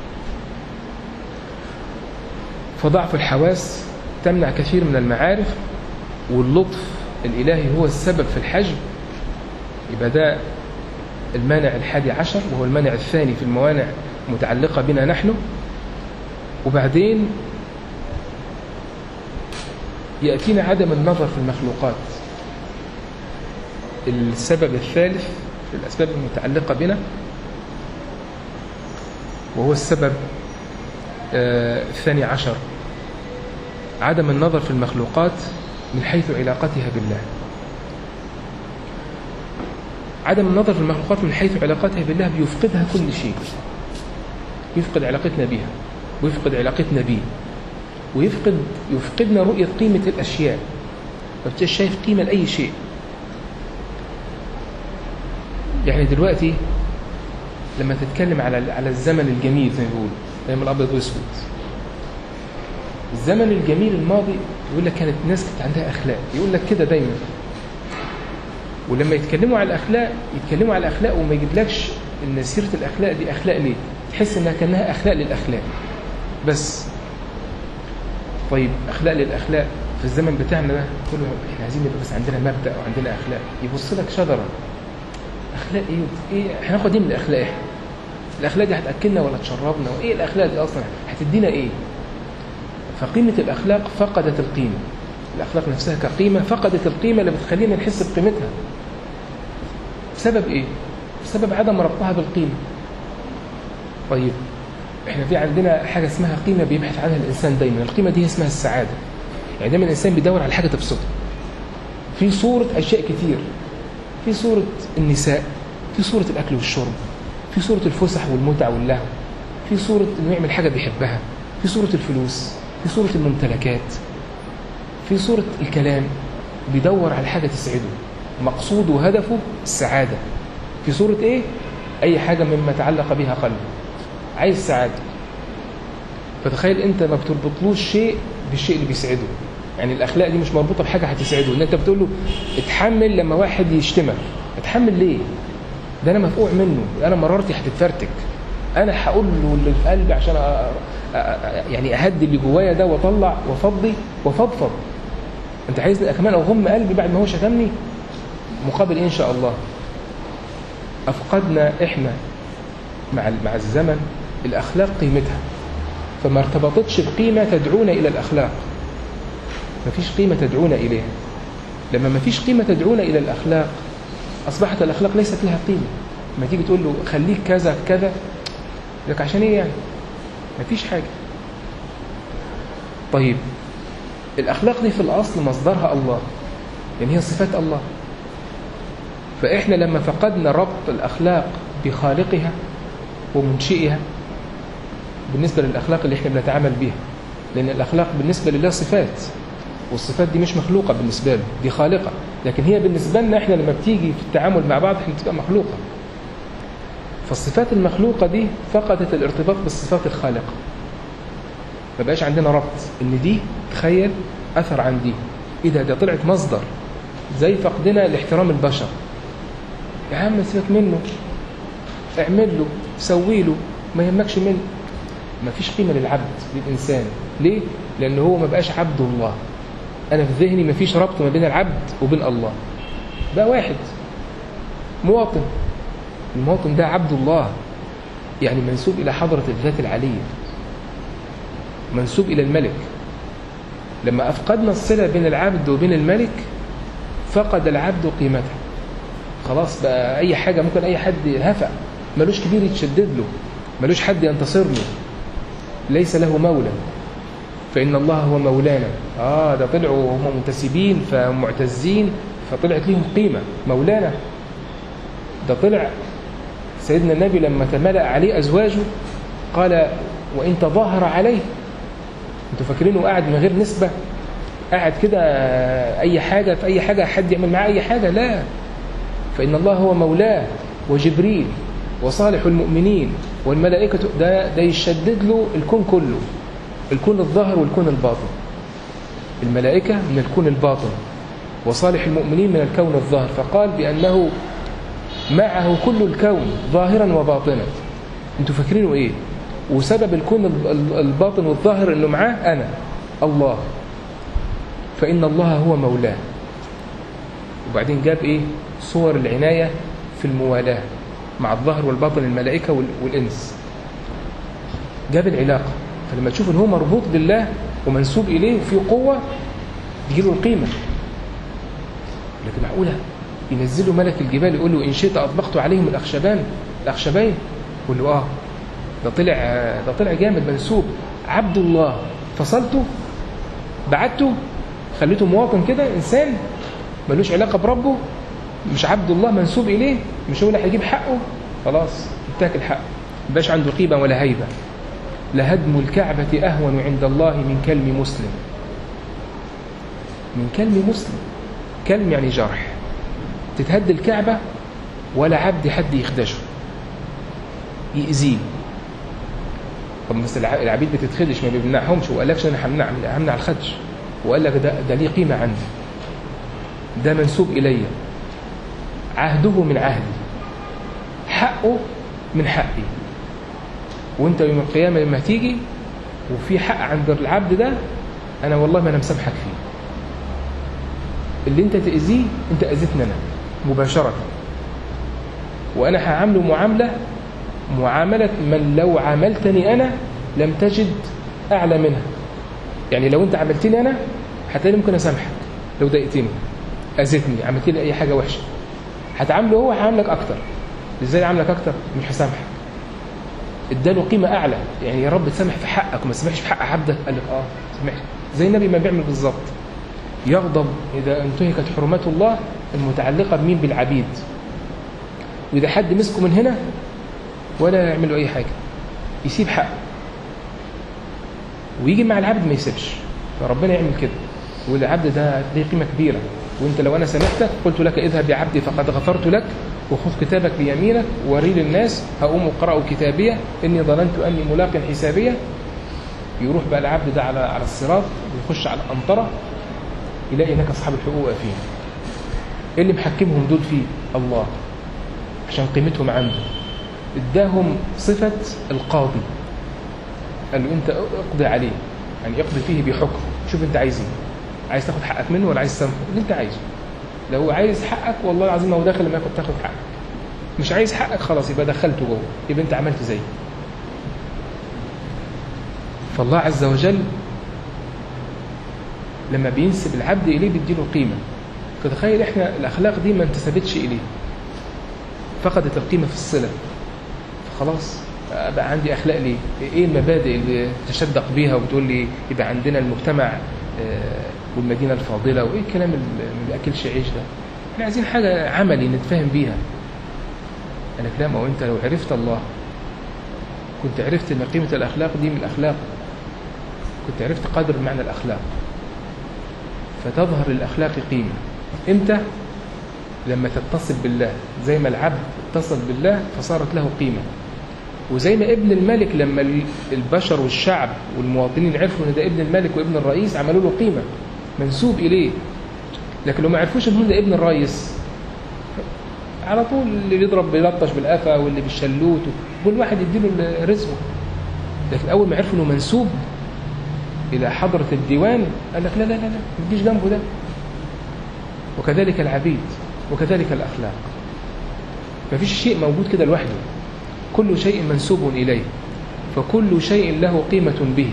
فضعف الحواس تمنع كثير من المعارف واللطف الإلهي هو السبب في الحجب يبقى ده المانع الحادي عشر وهو المانع الثاني في الموانع متعلقة بنا نحن وبعدين يأتينا عدم النظر في المخلوقات السبب الثالث في الأسباب المتعلقة بنا وهو السبب الثاني عشر عدم النظر في المخلوقات من حيث علاقتها بالله عدم النظر في المخلوقات من حيث علاقتها بالله بيفقدها كل شيء يفقد علاقتنا بها ويفقد علاقتنا به ويفقد يفقدنا رؤية قيمة الأشياء ما بتبقاش شايف قيمة لأي شيء يعني دلوقتي لما تتكلم على على الزمن الجميل زي ما بيقولوا ايام الابيض واسود الزمن الجميل الماضي يقول لك كانت الناس كانت عندها اخلاق يقول لك كده دايما ولما يتكلموا على الاخلاق يتكلموا على الاخلاق وما يجيبلكش ان سيره الاخلاق دي اخلاق ليه تحس انها كانها اخلاق للاخلاق بس طيب اخلاق للاخلاق في الزمن بتاعنا ده كله احنا عايزين يبقى بس عندنا مبدا وعندنا اخلاق يبص لك شجره اخلاق ايه ايه هناخد ايه من الاخلاق احنا الاخلاق دي هتاكلنا ولا تشربنا وايه الاخلاق دي اصلا هتدينا ايه فقيمه الاخلاق فقدت القيمه الاخلاق نفسها كقيمه فقدت القيمه اللي بتخلينا نحس بقيمتها بسبب ايه بسبب عدم ربطها بالقيمه طيب احنا في عندنا حاجه اسمها قيمه بيبحث عنها الانسان دايما القيمه دي اسمها السعاده يعني دايما الانسان بيدور على حاجه تبسطه في صوره اشياء كتير في صوره النساء في صوره الاكل والشرب في صوره الفسح والمتع واللهو في صوره انه يعمل حاجه بيحبها في صوره الفلوس في صوره الممتلكات في صوره الكلام بيدور على حاجه تسعده مقصوده وهدفه السعاده في صوره ايه اي حاجه مما تعلق بها قلبه عايز سعاده فتخيل انت ما بتربطلوش شيء بالشيء اللي بيسعده يعني الاخلاق دي مش مربوطه بحاجه هتسعده ان انت بتقول له اتحمل لما واحد يشتمك اتحمل ليه ده انا مفقوع منه انا مرارتي هتتفرتك انا هقول له اللي في قلبي عشان أ... أ... يعني اهدي اللي جوايا ده واطلع وافضي وافضفض انت عايزني كمان اغم قلبي بعد ما هو شتمني مقابل إيه ان شاء الله افقدنا احنا مع مع الزمن الاخلاق قيمتها فما ارتبطتش بقيمه تدعونا الى الاخلاق مفيش قيمه تدعونا اليها لما مفيش قيمه تدعونا الى الاخلاق اصبحت الاخلاق ليست لها قيمه لما تيجي تقول له خليك كذا في كذا لك عشان ايه يعني مفيش حاجه طيب الاخلاق دي في الاصل مصدرها الله يعني هي صفات الله فاحنا لما فقدنا ربط الاخلاق بخالقها ومنشئها بالنسبه للاخلاق اللي احنا بنتعامل بيها لان الاخلاق بالنسبه لله صفات والصفات دي مش مخلوقه بالنسبه له دي خالقه لكن هي بالنسبه لنا احنا لما بتيجي في التعامل مع بعض احنا بتبقى مخلوقه فالصفات المخلوقه دي فقدت الارتباط بالصفات الخالقه ما بقاش عندنا ربط ان دي تخيل اثر عن دي ايه ده ده طلعت مصدر زي فقدنا لاحترام البشر يا عم سيبك منه اعمل له سوي له ما يهمكش منه ما فيش قيمه للعبد للانسان ليه لان هو ما بقاش عبد الله انا في ذهني ما فيش ربط ما بين العبد وبين الله بقى واحد مواطن المواطن ده عبد الله يعني منسوب الى حضره الذات العليه منسوب الى الملك لما افقدنا الصله بين العبد وبين الملك فقد العبد قيمته خلاص بقى اي حاجه ممكن اي حد هفأ ملوش كبير يتشدد له ملوش حد ينتصر له ليس له مولى فإن الله هو مولانا آه ده طلعوا هم منتسبين فمعتزين فطلعت لهم قيمة مولانا ده طلع سيدنا النبي لما تملأ عليه أزواجه قال وإن تظاهر عليه انتوا فاكرينه قاعد من غير نسبة قاعد كده أي حاجة في أي حاجة حد يعمل معاه أي حاجة لا فإن الله هو مولاه وجبريل وصالح المؤمنين والملائكة ده, ده يشدد له الكون كله الكون الظاهر والكون الباطن الملائكة من الكون الباطن وصالح المؤمنين من الكون الظاهر فقال بأنه معه كل الكون ظاهرا وباطنا انتوا فاكرينه ايه وسبب الكون الباطن والظاهر انه معاه انا الله فإن الله هو مولاه وبعدين جاب ايه صور العناية في الموالاة مع الظهر والباطن الملائكة والإنس جاب العلاقة فلما تشوف ان هو مربوط بالله ومنسوب إليه وفيه قوة تجيله القيمة لكن معقولة ينزلوا ملك الجبال يقول له إن شئت أطبقت عليهم الأخشبان الأخشبين يقول له آه ده طلع ده طلع جامد منسوب عبد الله فصلته بعته خليته مواطن كده إنسان ملوش علاقة بربه مش عبد الله منسوب إليه مش هو اللي هيجيب حقه خلاص اتاكل حقه مبقاش عنده قيمة ولا هيبة لهدم الكعبة أهون عند الله من كلم مسلم من كلم مسلم كلم يعني جرح تتهد الكعبة ولا عبد حد يخدشه يأذيه طب مثل العبيد بتتخدش ما بيمنعهمش وقال لكش انا همنع همنع الخدش وقال لك ده ده ليه قيمه عندي ده منسوب الي عهده من عهدي حقه من حقي وانت يوم القيامه لما تيجي وفي حق عند العبد ده انا والله ما انا مسامحك فيه اللي انت تاذيه انت اذيتني انا مباشره وانا هعامله معامله معامله من لو عاملتني انا لم تجد اعلى منها يعني لو انت عملتني انا هتلاقيني ممكن اسامحك لو ضايقتني اذيتني عملت لي اي حاجه وحشه هتعامله هو هعاملك اكتر ازاي عاملك اكتر مش هسامحك اداله قيمه اعلى يعني يا رب تسامح في حقك وما تسامحش في حق عبدك قال لك اه سامحت زي النبي ما بيعمل بالظبط يغضب اذا انتهكت حرمات الله المتعلقه بمين بالعبيد واذا حد مسكه من هنا ولا يعمل له اي حاجه يسيب حقه ويجي مع العبد ما يسيبش فربنا يعمل كده ويقول العبد ده ليه قيمه كبيره وانت لو انا سامحتك قلت لك اذهب يا عبدي فقد غفرت لك وخذ كتابك بيمينك وري للناس هقوم اقرأوا كتابية إني ظننت أني ملاق حسابية يروح بقى العبد ده على على الصراط ويخش على القنطرة يلاقي هناك أصحاب الحقوق واقفين إيه اللي محكمهم دول فيه الله عشان قيمتهم عنده اداهم صفة القاضي قال له انت اقضي عليه يعني اقضي فيه بحكم شوف انت عايز ايه عايز تاخد حقك منه ولا عايز تسامحه اللي انت عايزه لو عايز حقك والله العظيم هو داخل لما ياخد تاخد حقك مش عايز حقك خلاص يبقى دخلته جوه يبقى انت عملت زيه فالله عز وجل لما بينسب العبد اليه بيديله قيمه فتخيل احنا الاخلاق دي ما انتسبتش اليه فقدت القيمه في الصله فخلاص بقى عندي اخلاق ليه ايه المبادئ اللي تشدق بيها وبتقول لي يبقى عندنا المجتمع والمدينه الفاضله وايه الكلام اللي ما بياكلش عيش ده احنا عايزين حاجه عملي نتفاهم بيها انا لا ما هو انت لو عرفت الله كنت عرفت ان قيمه الاخلاق دي من الاخلاق كنت عرفت قدر معنى الاخلاق فتظهر للاخلاق قيمه امتى لما تتصل بالله زي ما العبد اتصل بالله فصارت له قيمه وزي ما ابن الملك لما البشر والشعب والمواطنين عرفوا ان ده ابن الملك وابن الرئيس عملوا له قيمه منسوب اليه لكن لو ما عرفوش ان ده ابن الرئيس على طول اللي بيضرب بيلطش بالقفا واللي بالشلوت كل واحد يديله رزقه لكن اول ما عرفوا انه منسوب الى حضره الديوان قال لك لا لا لا لا ما تجيش جنبه ده وكذلك العبيد وكذلك الاخلاق مفيش شيء موجود كده لوحده كل شيء منسوب إليه فكل شيء له قيمة به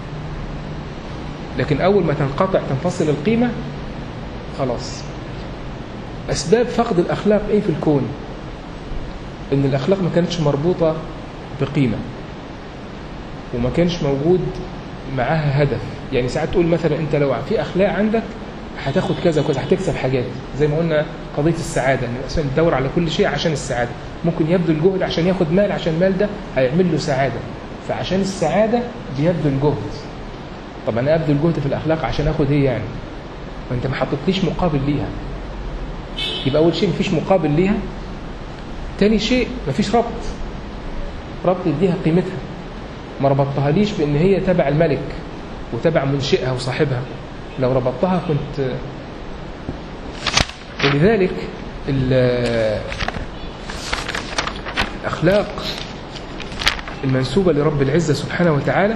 لكن أول ما تنقطع تنفصل القيمة خلاص أسباب فقد الأخلاق إيه في الكون إن الأخلاق ما كانتش مربوطة بقيمة وما كانش موجود معاها هدف يعني ساعات تقول مثلا أنت لو في أخلاق عندك هتاخد كذا وكذا هتكسب حاجات زي ما قلنا قضيه السعاده ان الانسان يدور على كل شيء عشان السعاده ممكن يبذل جهد عشان ياخد مال عشان المال ده هيعمل له سعاده فعشان السعاده بيبذل جهد طب انا ابذل جهد في الاخلاق عشان اخد ايه يعني ما انت ما حطيتليش مقابل ليها يبقى اول شيء مفيش مقابل ليها تاني شيء مفيش ربط ربط يديها قيمتها ما ربطتهاليش بان هي تبع الملك وتبع منشئها وصاحبها لو ربطتها كنت ولذلك الأخلاق المنسوبة لرب العزة سبحانه وتعالى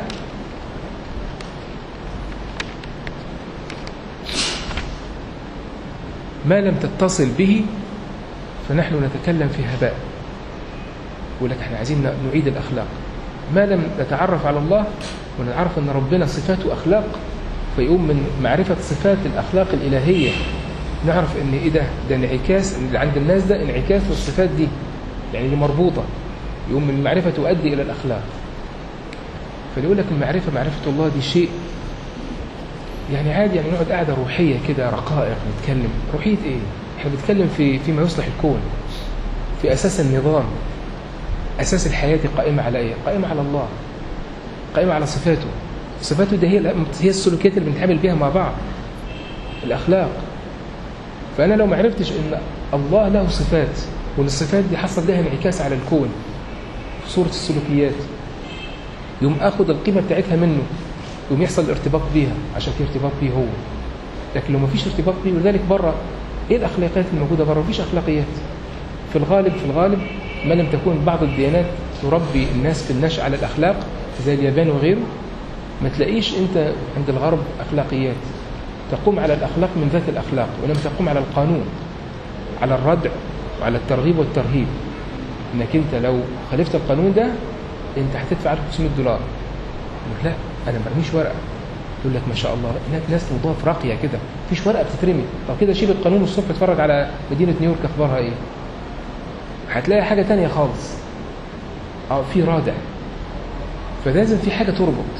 ما لم تتصل به فنحن نتكلم في هباء ولك احنا عايزين نعيد الأخلاق ما لم نتعرف على الله ونعرف أن ربنا صفاته أخلاق فيقوم من معرفة صفات الأخلاق الإلهية نعرف ان ايه ده ده انعكاس اللي عند الناس ده انعكاس للصفات دي يعني دي مربوطة يقوم من المعرفة تؤدي إلى الأخلاق فيقول لك المعرفة معرفة الله دي شيء يعني عادي يعني نقعد قاعدة روحية كده رقائق نتكلم روحية ايه احنا بنتكلم في فيما يصلح الكون في أساس النظام أساس الحياة قائمة على ايه قائمة على الله قائمة على صفاته صفاته دي هي هي السلوكيات اللي بنتعامل بيها مع بعض الأخلاق فأنا لو ما عرفتش إن الله له صفات وإن الصفات دي حصل لها انعكاس على الكون في صورة السلوكيات يوم أخذ القيمة بتاعتها منه يوم يحصل ارتباط بيها عشان في ارتباط بيه هو لكن لو ما فيش ارتباط بيه ولذلك بره إيه الأخلاقيات الموجودة بره مفيش أخلاقيات في الغالب في الغالب ما لم تكون بعض الديانات تربي الناس في النشأ على الأخلاق زي اليابان وغيره ما تلاقيش أنت عند الغرب أخلاقيات تقوم على الأخلاق من ذات الأخلاق ولم تقوم على القانون على الردع وعلى الترغيب والترهيب انك انت لو خالفت القانون ده انت هتدفع 500 دولار لا انا ما برميش ورقه يقول لك ما شاء الله هناك ناس نضاف راقيه كده مفيش ورقه بتترمي طب كده شيل القانون الصبح اتفرج على مدينه نيويورك اخبارها ايه هتلاقي حاجه تانية خالص اه في رادع فلازم في حاجه تربط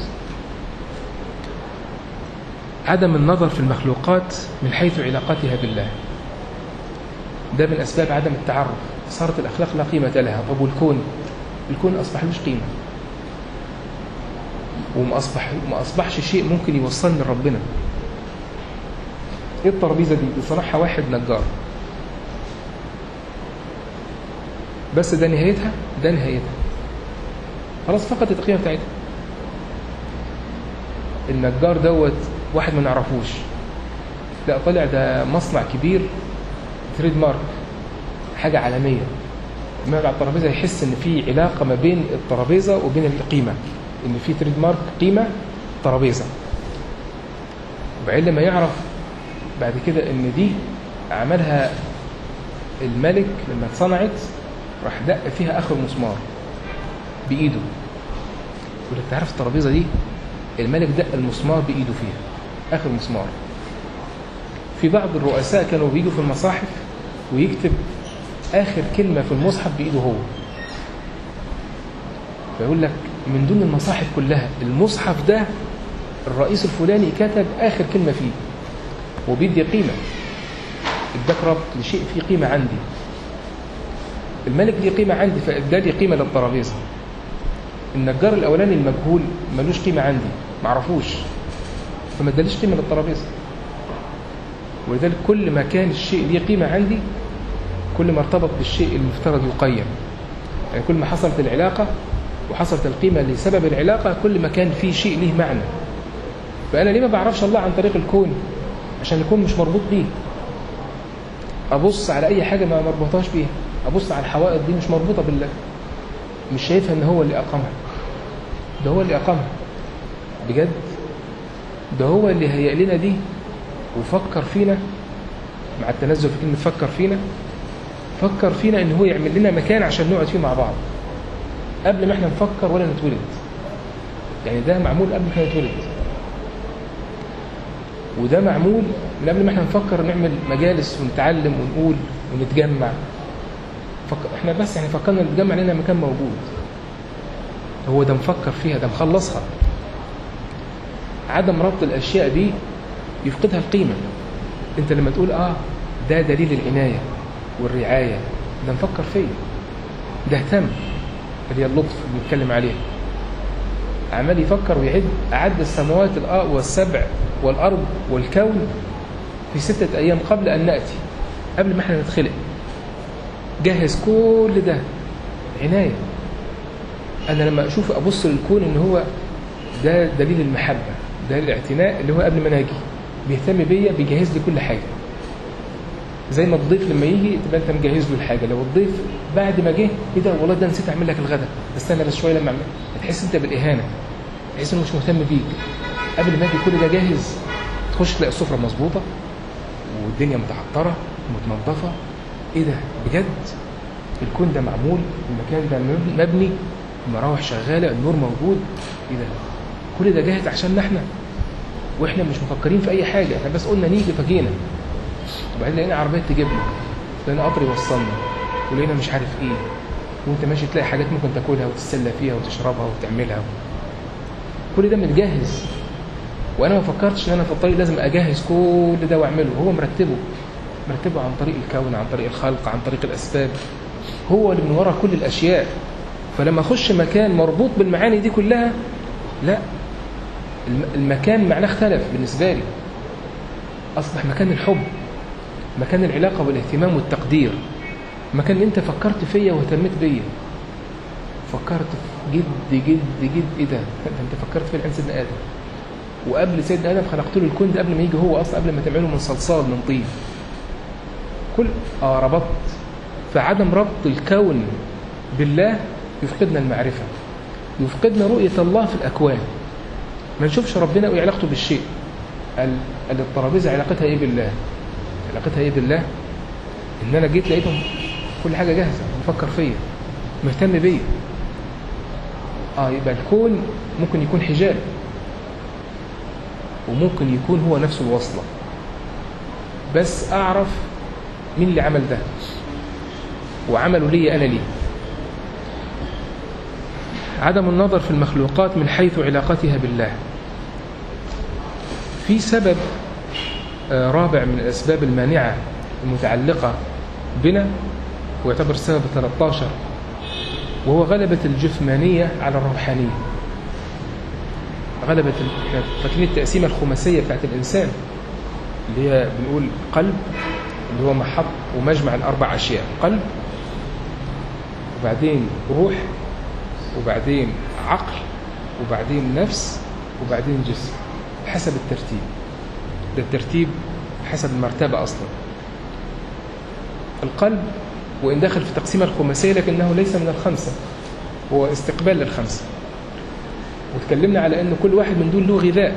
عدم النظر في المخلوقات من حيث علاقتها بالله ده من أسباب عدم التعرف صارت الأخلاق لا قيمة لها طب والكون الكون أصبح مش قيمة وما أصبح ما أصبحش شيء ممكن يوصلني لربنا إيه الترابيزة دي بصراحة واحد نجار بس ده نهايتها ده نهايتها خلاص فقدت القيمة بتاعتها النجار دوت واحد ما نعرفوش لا طلع ده مصنع كبير تريد مارك حاجة عالمية لما على الترابيزة يحس ان في علاقة ما بين الترابيزة وبين القيمة ان في تريد مارك قيمة ترابيزة وبعدين لما يعرف بعد كده ان دي عملها الملك لما اتصنعت راح دق فيها اخر مسمار بايده يقول لك تعرف الترابيزه دي الملك دق المسمار بايده فيها اخر مسمار في بعض الرؤساء كانوا بيجوا في المصاحف ويكتب اخر كلمه في المصحف بايده هو فيقول لك من ضمن المصاحف كلها المصحف ده الرئيس الفلاني كتب اخر كلمه فيه وبيدي قيمه اداك ربط لشيء فيه قيمه عندي الملك ليه قيمه عندي فادى لي قيمه للترابيزه النجار الاولاني المجهول ملوش قيمه عندي معرفوش فما اداليش قيمه للترابيزه ولذلك كل ما كان الشيء ليه قيمه عندي كل ما ارتبط بالشيء المفترض يقيم يعني كل ما حصلت العلاقه وحصلت القيمه لسبب العلاقه كل ما كان في شيء ليه معنى فانا ليه ما بعرفش الله عن طريق الكون عشان الكون مش مربوط بيه ابص على اي حاجه ما مربوطاش بيها ابص على الحوائط دي مش مربوطه بالله مش شايفها ان هو اللي اقامها ده هو اللي اقامها بجد ده هو اللي هيئ لنا دي وفكر فينا مع التنزل في كلمه فكر فينا فكر فينا ان هو يعمل لنا مكان عشان نقعد فيه مع بعض قبل ما احنا نفكر ولا نتولد يعني ده معمول قبل ما احنا نتولد وده معمول من قبل ما احنا نفكر نعمل مجالس ونتعلم ونقول ونتجمع فك... احنا بس يعني فكرنا نتجمع لنا مكان موجود هو ده مفكر فيها ده مخلصها عدم ربط الاشياء دي يفقدها القيمه انت لما تقول اه ده دليل العنايه والرعايه ده مفكر فيا ده اهتم اللي هي اللطف اللي بنتكلم عليه عمال يفكر ويعد أعد السماوات والسبع والأرض والكون في ستة أيام قبل أن نأتي قبل ما احنا نتخلق جهز كل ده عناية أنا لما أشوف أبص للكون إن هو ده دليل المحبة ده الاعتناء اللي هو قبل ما ناجي بيهتم بيا بيجهز لي كل حاجة زي ما الضيف لما يجي تبقى انت مجهز له الحاجه لو الضيف بعد ما جه ايه ده والله ده نسيت اعمل لك الغداء استنى بس شويه لما اعمل تحس انت بالاهانه تحس انه مش مهتم بيك قبل ما يجي كل ده جاهز تخش تلاقي السفره مظبوطه والدنيا متعطره ومتنظفه ايه ده بجد الكون ده معمول المكان ده مبني المراوح شغاله النور موجود ايه ده كل ده جاهز عشاننا احنا واحنا مش مفكرين في اي حاجه احنا بس قلنا نيجي فجينا وبعدين لقينا عربيات تجيبنا لقينا قطر يوصلنا ولقينا مش عارف ايه وانت ماشي تلاقي حاجات ممكن تاكلها وتتسلى فيها وتشربها وتعملها كل ده متجهز وانا ما فكرتش ان انا في الطريق لازم اجهز كل ده واعمله هو مرتبه مرتبه عن طريق الكون عن طريق الخلق عن طريق الاسباب هو اللي من وراء كل الاشياء فلما اخش مكان مربوط بالمعاني دي كلها لا المكان معناه اختلف بالنسبه لي اصبح مكان الحب مكان العلاقة والاهتمام والتقدير مكان اللي انت فكرت فيا واهتميت بيا فكرت في جد جد جد ايه ده انت فكرت في عند سيدنا ادم وقبل سيدنا ادم خلقت له الكون ده قبل ما يجي هو اصلا قبل ما تعمله من صلصال من طين كل اه ربطت فعدم ربط الكون بالله يفقدنا المعرفة يفقدنا رؤية الله في الأكوان ما نشوفش ربنا وايه علاقته بالشيء قال الترابيزة علاقتها ايه بالله علاقتها ايه بالله ان انا جيت لقيتهم كل حاجه جاهزه مفكر فيا مهتم بيا اه يبقى الكون ممكن يكون حجاب وممكن يكون هو نفسه الوصله بس اعرف مين اللي عمل ده وعمله لي انا ليه عدم النظر في المخلوقات من حيث علاقتها بالله في سبب رابع من الأسباب المانعة المتعلقة بنا ويعتبر السبب 13 وهو غلبة الجثمانية على الروحانية غلبة فاكرين التقسيمة الخماسية بتاعت الإنسان اللي هي بنقول قلب اللي هو محط ومجمع الأربع أشياء قلب وبعدين روح وبعدين عقل وبعدين نفس وبعدين جسم حسب الترتيب ده الترتيب حسب المرتبة أصلا القلب وإن دخل في تقسيم الخماسية لكنه ليس من الخمسة هو استقبال للخمسة وتكلمنا على أن كل واحد من دول له غذاء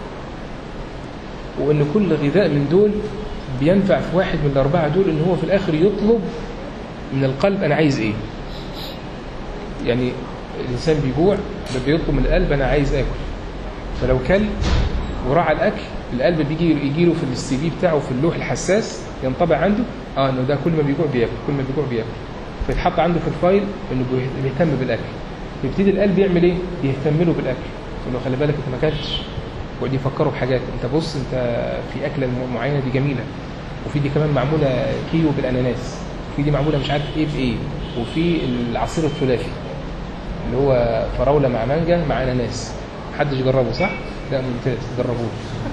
وأن كل غذاء من دول بينفع في واحد من الأربعة دول أن هو في الآخر يطلب من القلب أنا عايز إيه يعني الإنسان بيجوع بيطلب من القلب أنا عايز آكل فلو كل وراعى الأكل القلب بيجي يجي له في السي في بتاعه في اللوح الحساس ينطبع عنده اه انه ده كل ما بيجوع بياكل كل ما بيجوع بياكل فيتحط عنده في الفايل انه بيهتم بالاكل يبتدي القلب يعمل ايه؟ يهتم له بالاكل يقول له خلي بالك انت ما اكلتش ويقعد يفكره بحاجات انت بص انت في اكله معينه دي جميله وفي دي كمان معموله كيلو بالاناناس وفي دي معموله مش عارف ايه بايه وفي العصير الثلاثي اللي هو فراوله مع مانجا مع اناناس محدش جربه صح؟ لا ممتاز جربوه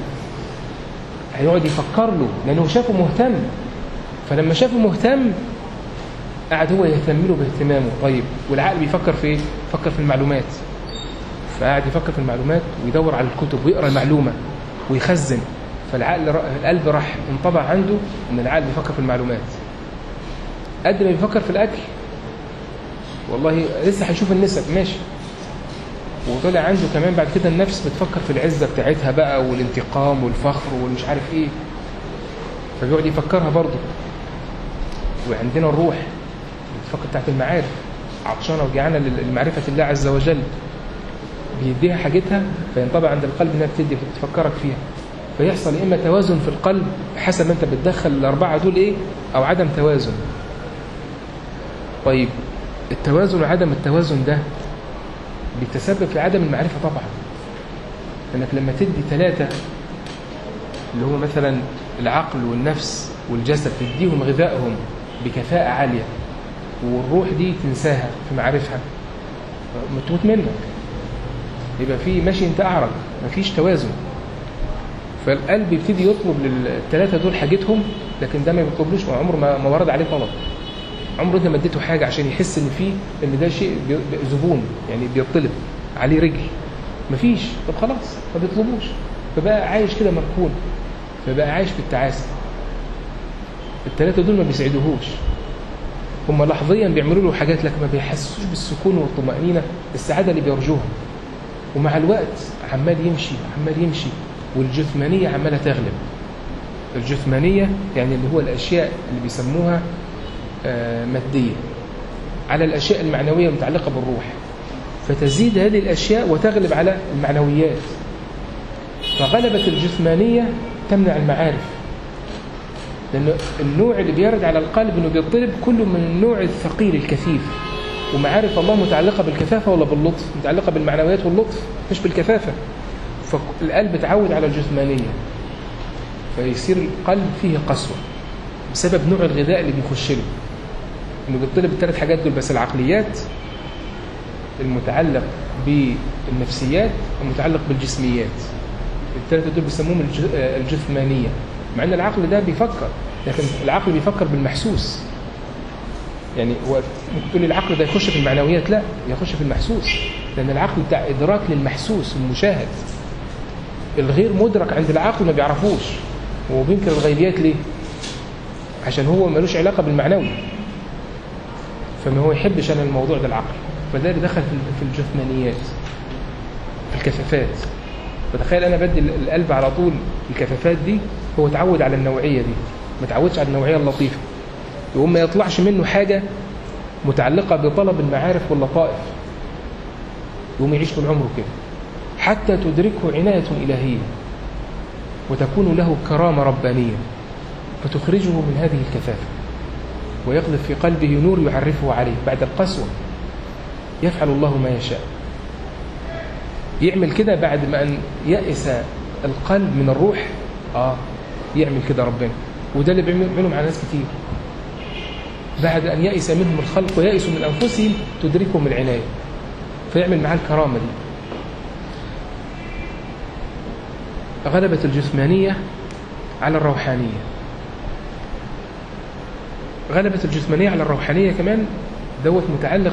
هيقعد يفكر له لانه شافه مهتم فلما شافه مهتم قعد هو يهتم له باهتمامه طيب والعقل بيفكر في ايه؟ يفكر في المعلومات فقعد يفكر في المعلومات ويدور على الكتب ويقرا المعلومه ويخزن فالعقل القلب راح انطبع عنده ان العقل بيفكر في المعلومات قد ما بيفكر في الاكل والله لسه هيشوف النسب ماشي وطلع عنده كمان بعد كده النفس بتفكر في العزة بتاعتها بقى والانتقام والفخر والمش عارف ايه فبيقعد يفكرها برضه وعندنا الروح بتفكر بتاعت المعارف عطشانة وجعانة لمعرفة الله عز وجل بيديها حاجتها فينطبع عند القلب انها بتدي بتفكرك فيها فيحصل يا اما توازن في القلب حسب ما انت بتدخل الاربعه دول ايه او عدم توازن طيب التوازن وعدم التوازن ده بيتسبب في عدم المعرفة طبعا لأنك لما تدي ثلاثة اللي هو مثلا العقل والنفس والجسد تديهم غذائهم بكفاءة عالية والروح دي تنساها في معارفها تموت منك يبقى في ماشي انت أعرج مفيش توازن فالقلب يبتدي يطلب للثلاثة دول حاجتهم لكن ده ما بيطلبلوش عمره ما ورد عليه طلب عمره انت ما اديته حاجه عشان يحس ان في ان ده شيء زبون يعني بيطلب عليه رجل مفيش طب خلاص ما بيطلبوش فبقى عايش كده مركون فبقى عايش في التعاسه الثلاثه دول ما بيسعدوهوش هم لحظيا بيعملوا له حاجات لكن ما بيحسسوش بالسكون والطمأنينة السعادة اللي بيرجوها ومع الوقت عمال يمشي عمال يمشي والجثمانية عمالة تغلب الجثمانية يعني اللي هو الأشياء اللي بيسموها مادية على الأشياء المعنوية المتعلقة بالروح فتزيد هذه الأشياء وتغلب على المعنويات فغلبة الجثمانية تمنع المعارف لأن النوع اللي بيرد على القلب أنه بيطلب كله من النوع الثقيل الكثيف ومعارف الله متعلقة بالكثافة ولا باللطف متعلقة بالمعنويات واللطف مش بالكثافة فالقلب تعود على الجثمانية فيصير القلب فيه قسوة بسبب نوع الغذاء اللي بيخش له انه بيطلب الثلاث حاجات دول بس العقليات المتعلق بالنفسيات المتعلق بالجسميات الثلاثه دول بيسموهم الجثمانيه مع ان العقل ده بيفكر لكن العقل بيفكر بالمحسوس يعني هو ممكن تقول لي العقل ده يخش في المعنويات لا يخش في المحسوس لان العقل بتاع ادراك للمحسوس المشاهد الغير مدرك عند العقل ما بيعرفوش هو بينكر الغيبيات ليه عشان هو ملوش علاقه بالمعنوي فما هو يحبش انا الموضوع ده العقل فده اللي دخل في الجثمانيات في الكثافات فتخيل انا بدي القلب على طول الكثافات دي هو اتعود على النوعيه دي ما اتعودش على النوعيه اللطيفه يقوم ما يطلعش منه حاجه متعلقه بطلب المعارف واللطائف يقوم يعيش طول عمره كده حتى تدركه عنايه الهيه وتكون له كرامه ربانيه فتخرجه من هذه الكثافه ويقذف في قلبه نور يعرفه عليه بعد القسوة يفعل الله ما يشاء يعمل كده بعد ما أن يأس القلب من الروح آه يعمل كده ربنا وده اللي بيعمله مع ناس كتير بعد أن يأس منهم الخلق ويأسوا من أنفسهم تدركهم العناية فيعمل معاه الكرامة دي غلبة الجثمانية على الروحانية غلبة الجسمانية على الروحانية كمان دوت متعلق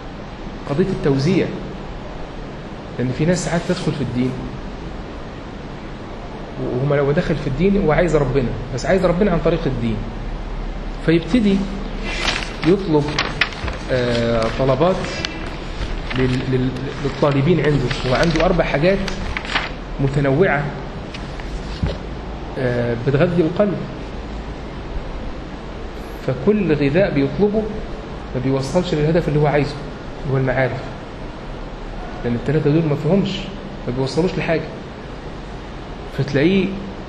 بقضية التوزيع لأن في ناس ساعات تدخل في الدين وهو لو دخل في الدين هو عايز ربنا بس عايز ربنا عن طريق الدين فيبتدي يطلب آه، طلبات لل- لل- للطالبين عنده هو عنده أربع حاجات متنوعة آه، بتغذي القلب فكل غذاء بيطلبه ما بيوصلش للهدف اللي هو عايزه اللي هو المعارف لأن الثلاثة دول ما فيهمش ما بيوصلوش لحاجة فتلاقيه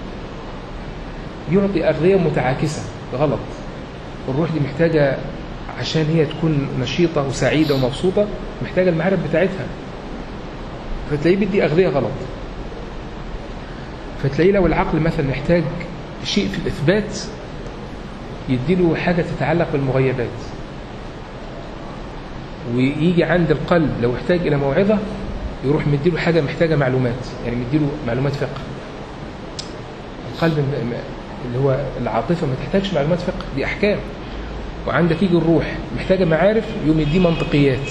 يعطي أغذية متعاكسة غلط الروح دي محتاجة عشان هي تكون نشيطة وسعيدة ومبسوطة محتاجة المعارف بتاعتها فتلاقيه بيدي أغذية غلط فتلاقيه لو العقل مثلا محتاج شيء في الإثبات يديله حاجة تتعلق بالمغيبات ويجي عند القلب لو احتاج إلى موعظة يروح مديله حاجة محتاجة معلومات يعني مديله معلومات فقه القلب م- م- اللي هو العاطفة ما تحتاجش معلومات فقه دي أحكام وعندك يجي الروح محتاجة معارف يوم يديه منطقيات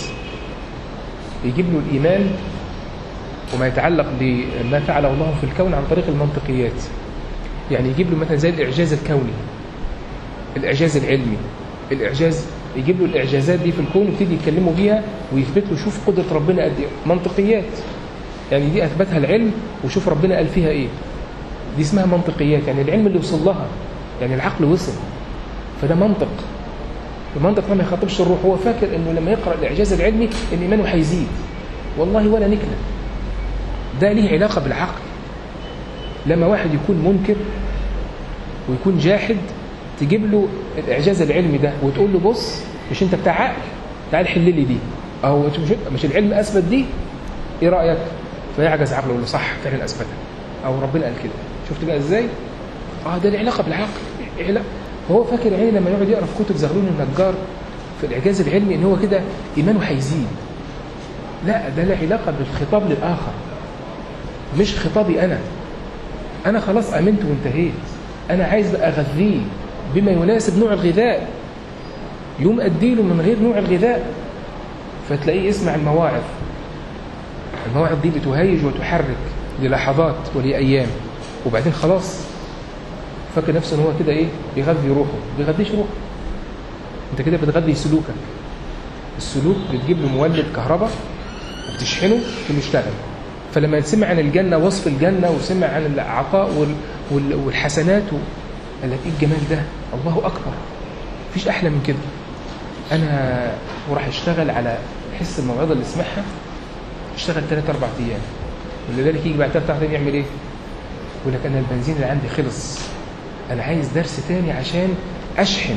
يجيب له الإيمان وما يتعلق بما فعله الله في الكون عن طريق المنطقيات يعني يجيب له مثلا زي الإعجاز الكوني الإعجاز العلمي الإعجاز يجيب له الإعجازات دي في الكون ويبتدي يتكلموا بيها ويثبت له شوف قدرة ربنا قد إيه منطقيات يعني دي أثبتها العلم وشوف ربنا قال فيها إيه دي اسمها منطقيات يعني العلم اللي وصل لها يعني العقل وصل فده منطق المنطق ده ما يخاطبش الروح هو فاكر انه لما يقرا الاعجاز العلمي ان ايمانه هيزيد والله ولا نكله ده ليه علاقه بالعقل لما واحد يكون منكر ويكون جاحد تجيب له الاعجاز العلمي ده وتقول له بص مش انت بتاع عقل تعال حل لي دي او مش, مش العلم اثبت دي ايه رايك فيعجز عقله يقول له صح فعلا اثبتها او ربنا قال كده شفت بقى ازاي اه ده له علاقه بالعقل علاقة. فهو فاكر عيني لما يقعد يقرا في كتب زغلول النجار في الاعجاز العلمي ان هو كده ايمانه هيزيد لا ده له علاقه بالخطاب للاخر مش خطابي انا انا خلاص امنت وانتهيت انا عايز بقى اغذيه بما يناسب نوع الغذاء يوم اديله من غير نوع الغذاء فتلاقيه يسمع المواعظ المواعظ دي بتهيج وتحرك للحظات ولأيام وبعدين خلاص فاكر نفسه ان هو كده ايه بيغذي روحه ما بيغذيش روحه انت كده بتغذي سلوكك السلوك بتجيب له مولد كهرباء وبتشحنه ثم يشتغل فلما يسمع عن الجنة وصف الجنة وسمع عن العطاء وال... وال... والحسنات و... قال لك ايه الجمال ده الله اكبر مفيش احلى من كده انا وراح اشتغل على حس الموعظه اللي سمعها اشتغل ثلاث اربع ايام ولذلك يجي بعد ثلاث اربع ايام يعمل ايه؟ يقول لك انا البنزين اللي عندي خلص انا عايز درس تاني عشان اشحن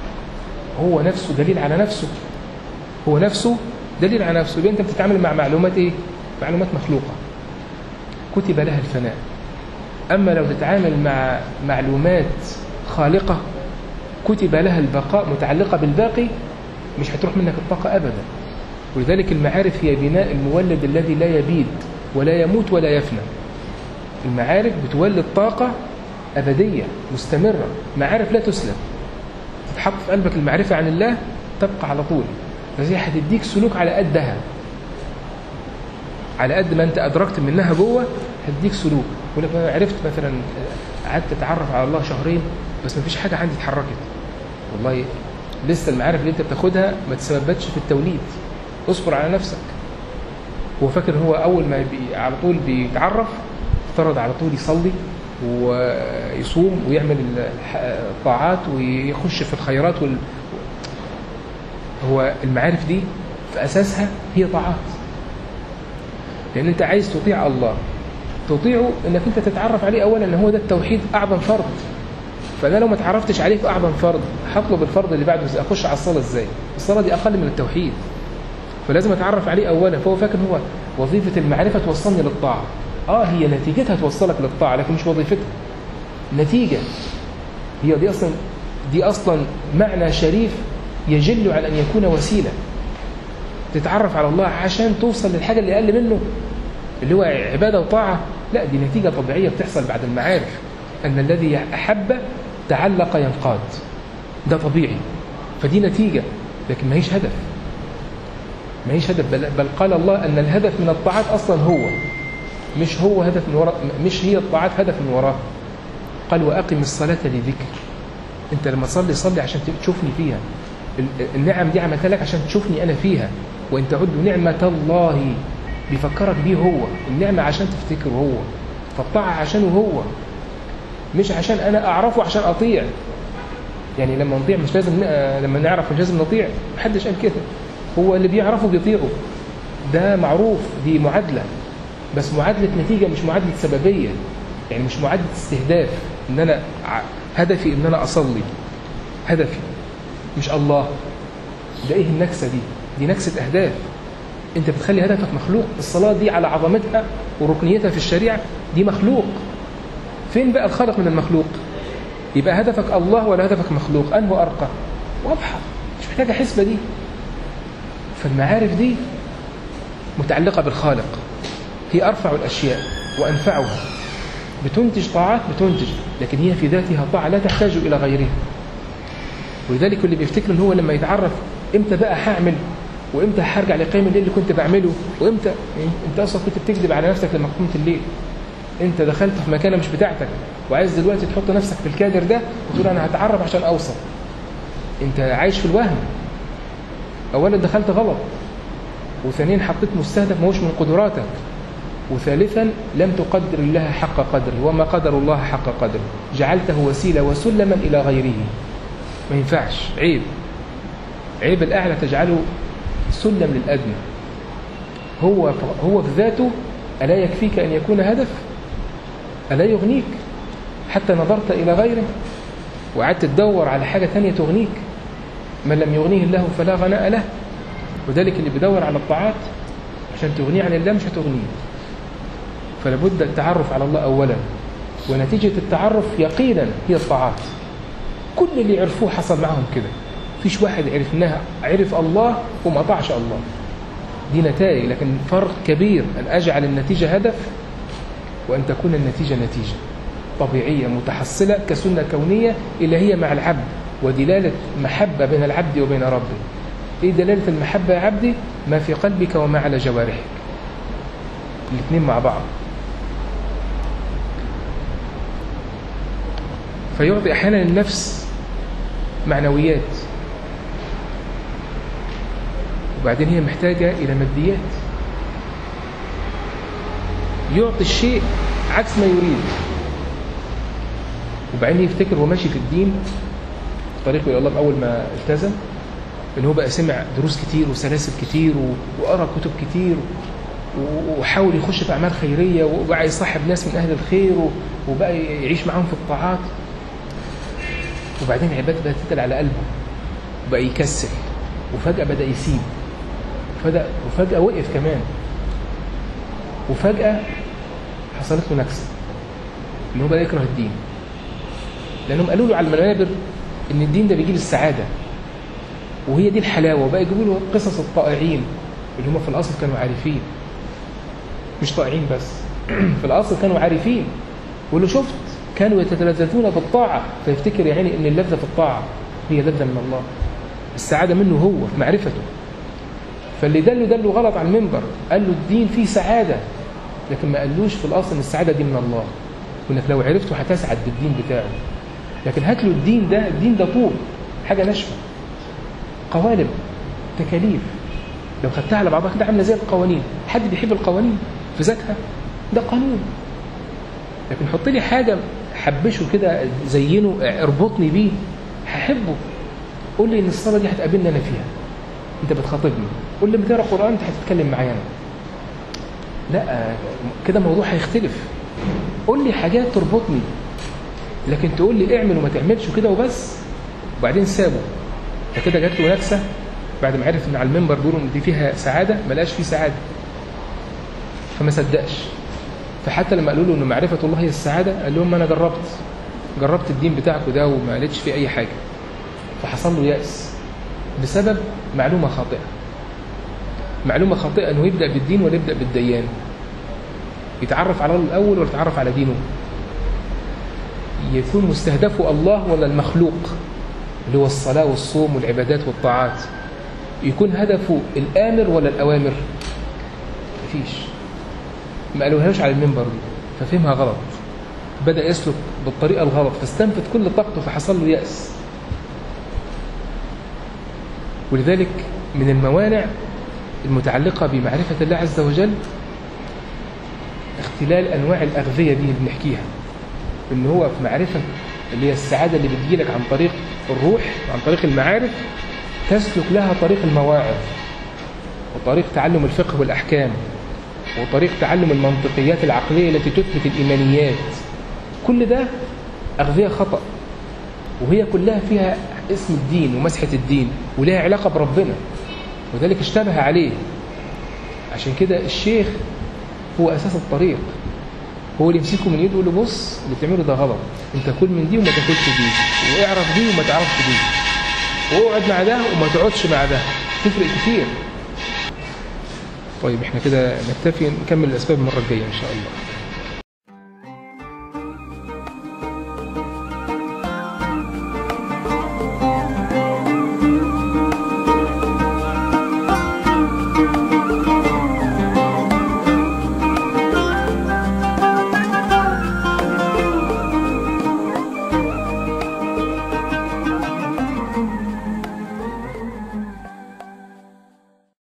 هو نفسه دليل على نفسه هو نفسه دليل على نفسه يبقى انت بتتعامل مع معلومات ايه؟ معلومات مخلوقه كتب لها الفناء اما لو تتعامل مع معلومات خالقه كتب لها البقاء متعلقه بالباقي مش هتروح منك الطاقه ابدا ولذلك المعارف هي بناء المولد الذي لا يبيد ولا يموت ولا يفنى المعارف بتولد طاقة أبدية مستمرة معارف لا تسلب تتحط في قلبك المعرفة عن الله تبقى على طول فهي هتديك سلوك على قدها على قد ما انت أدركت منها جوه هتديك سلوك يقول لك أنا عرفت مثلا قعدت أتعرف على الله شهرين بس ما فيش حاجة عندي اتحركت والله لسه المعارف اللي انت بتاخدها ما تسببتش في التوليد اصبر على نفسك هو فاكر هو اول ما بي على طول بيتعرف افترض على طول يصلي ويصوم ويعمل الطاعات ويخش في الخيرات وال... هو المعارف دي في اساسها هي طاعات لان انت عايز تطيع الله تطيعه انك انت تتعرف عليه اولا ان هو ده التوحيد اعظم فرض فانا لو ما تعرفتش عليه في اعظم فرض هطلب الفرض اللي بعده ازاي اخش على الصلاه ازاي الصلاه دي اقل من التوحيد فلازم اتعرف عليه اولا فهو فاكر هو وظيفه المعرفه توصلني للطاعه اه هي نتيجتها توصلك للطاعه لكن مش وظيفتها نتيجه هي دي اصلا دي اصلا معنى شريف يجل على ان يكون وسيله تتعرف على الله عشان توصل للحاجه اللي اقل منه اللي هو عباده وطاعه لا دي نتيجه طبيعيه بتحصل بعد المعارف ان الذي احب تعلق ينقاد ده طبيعي فدي نتيجه لكن ما هيش هدف ما هيش هدف بل, بل قال الله أن الهدف من الطاعات أصلا هو مش هو هدف من وراء مش هي الطاعات هدف من وراها قال وأقم الصلاة لذكر أنت لما تصلي صلي عشان تشوفني فيها ال- النعم دي عملتها لك عشان تشوفني أنا فيها وإن تعدوا نعمة الله بيفكرك بيه هو النعمة عشان تفتكره هو فالطاعة عشانه هو مش عشان أنا أعرفه عشان أطيع يعني لما نطيع مش لازم ن- لما نعرف مش لازم نطيع محدش قال كده هو اللي بيعرفه بيطيعه ده معروف دي معادلة بس معادلة نتيجة مش معادلة سببية يعني مش معادلة استهداف ان انا ع- هدفي ان انا اصلي هدفي مش الله ده ايه النكسة دي دي نكسة اهداف انت بتخلي هدفك مخلوق الصلاة دي على عظمتها وركنيتها في الشريعة دي مخلوق فين بقى الخالق من المخلوق يبقى هدفك الله ولا هدفك مخلوق أنه أرقى واضحة مش محتاجة حسبة دي فالمعارف دي متعلقة بالخالق هي أرفع الأشياء وأنفعها بتنتج طاعات بتنتج لكن هي في ذاتها طاعة لا تحتاج إلى غيرها ولذلك اللي بيفتكر ان هو لما يتعرف امتى بقى هعمل وامتى هرجع لقيام الليل اللي كنت بعمله وامتى انت اصلا كنت بتكذب على نفسك لما قمت الليل انت دخلت في مكانه مش بتاعتك وعايز دلوقتي تحط نفسك في الكادر ده وتقول انا هتعرف عشان اوصل انت عايش في الوهم اولا دخلت غلط وثانيا حطيت مستهدف ماهوش من قدراتك وثالثا لم تقدر الله حق قدره وما قدر الله حق قدره جعلته وسيله وسلما الى غيره ما ينفعش عيب عيب الاعلى تجعله سلم للادنى هو هو في ذاته الا يكفيك ان يكون هدف الا يغنيك حتى نظرت الى غيره وقعدت تدور على حاجه ثانيه تغنيك من لم يغنيه الله فلا غناء له وذلك اللي بيدور على الطاعات عشان تغنيه عن الله مش هتغنيه فلابد التعرف على الله اولا ونتيجه التعرف يقينا هي الطاعات كل اللي عرفوه حصل معهم كده فيش واحد عرفناها عرف الله وما طاعش الله دي نتائج لكن فرق كبير أن أجعل النتيجة هدف وأن تكون النتيجة نتيجة طبيعية متحصلة كسنة كونية إلهية مع العبد ودلالة محبة بين العبد وبين ربه إيه دلالة المحبة يا عبدي ما في قلبك وما على جوارحك الاثنين مع بعض فيعطي أحيانا النفس معنويات وبعدين هي محتاجة إلى ماديات يعطي الشيء عكس ما يريد وبعدين يفتكر هو ماشي في الدين في طريقه إلى الله أول ما التزم إن هو بقى سمع دروس كتير وسلاسل كتير وقرأ كتب كتير وحاول يخش في أعمال خيرية وبقى يصاحب ناس من أهل الخير وبقى يعيش معاهم في الطاعات وبعدين العبادة بدأت تتقل على قلبه وبقى يكسل وفجأة بدأ يسيب وفجأة, وفجأة وقف كمان وفجأة حصلت له نكسة إن هو بدأ يكره الدين لأنهم قالوا له على المنابر إن الدين ده بيجيب السعادة وهي دي الحلاوة وبقى يجيبوا له قصص الطائعين اللي هم في الأصل كانوا عارفين مش طائعين بس في الأصل كانوا عارفين واللي شفت كانوا يتلذذون بالطاعة فيفتكر يعني أن اللذة في الطاعة هي لذة من الله السعادة منه هو في معرفته فاللي دله دله غلط على المنبر قال له الدين فيه سعادة لكن ما قالوش في الأصل أن السعادة دي من الله وإنك لو عرفته هتسعد بالدين بتاعه لكن هات له الدين ده الدين ده طول حاجة ناشفة قوالب تكاليف لو خدتها على بعضها كده عامله زي القوانين حد بيحب القوانين في ذاتها ده قانون لكن حط لي حاجه حبشه كده زينه اربطني بيه هحبه قول لي ان الصلاه دي هتقابلني انا فيها انت بتخاطبني قول لي لما تقرا قران انت هتتكلم معايا انا لا كده الموضوع هيختلف قول لي حاجات تربطني لكن تقول لي اعمل وما تعملش كده وبس وبعدين سابه فكده جات له نكسه بعد ما عرف ان على المنبر بيقولوا ان دي فيها سعاده ما لقاش فيه سعاده فما صدقش فحتى لما قالوا له ان معرفه الله هي السعاده قال لهم انا جربت جربت الدين بتاعكم ده وما لقيتش فيه اي حاجه فحصل له ياس بسبب معلومه خاطئه معلومه خاطئه انه يبدا بالدين ولا يبدا بالديان يتعرف على الله الاول ولا يتعرف على دينه يكون مستهدفه الله ولا المخلوق اللي هو الصلاه والصوم والعبادات والطاعات يكون هدفه الامر ولا الاوامر مفيش ما قالوهاش على المنبر دي ففهمها غلط بدأ يسلك بالطريقة الغلط فاستنفذ كل طاقته فحصل له يأس ولذلك من الموانع المتعلقة بمعرفة الله عز وجل اختلال أنواع الأغذية دي اللي بنحكيها إن هو في معرفة اللي هي السعادة اللي بتجيلك عن طريق الروح وعن طريق المعارف تسلك لها طريق المواعظ وطريق تعلم الفقه والأحكام وطريق تعلم المنطقيات العقلية التي تثبت الإيمانيات كل ده أغذية خطأ وهي كلها فيها اسم الدين ومسحة الدين ولها علاقة بربنا وذلك اشتبه عليه عشان كده الشيخ هو أساس الطريق هو اللي يمسكه من يده يقول له بص اللي بتعمله ده غلط انت كل من دي وما تاكلش دي واعرف دي وما تعرفش دي واقعد مع ده وما تقعدش مع ده تفرق كتير طيب احنا كده نكتفي نكمل الاسباب المره الجايه ان شاء الله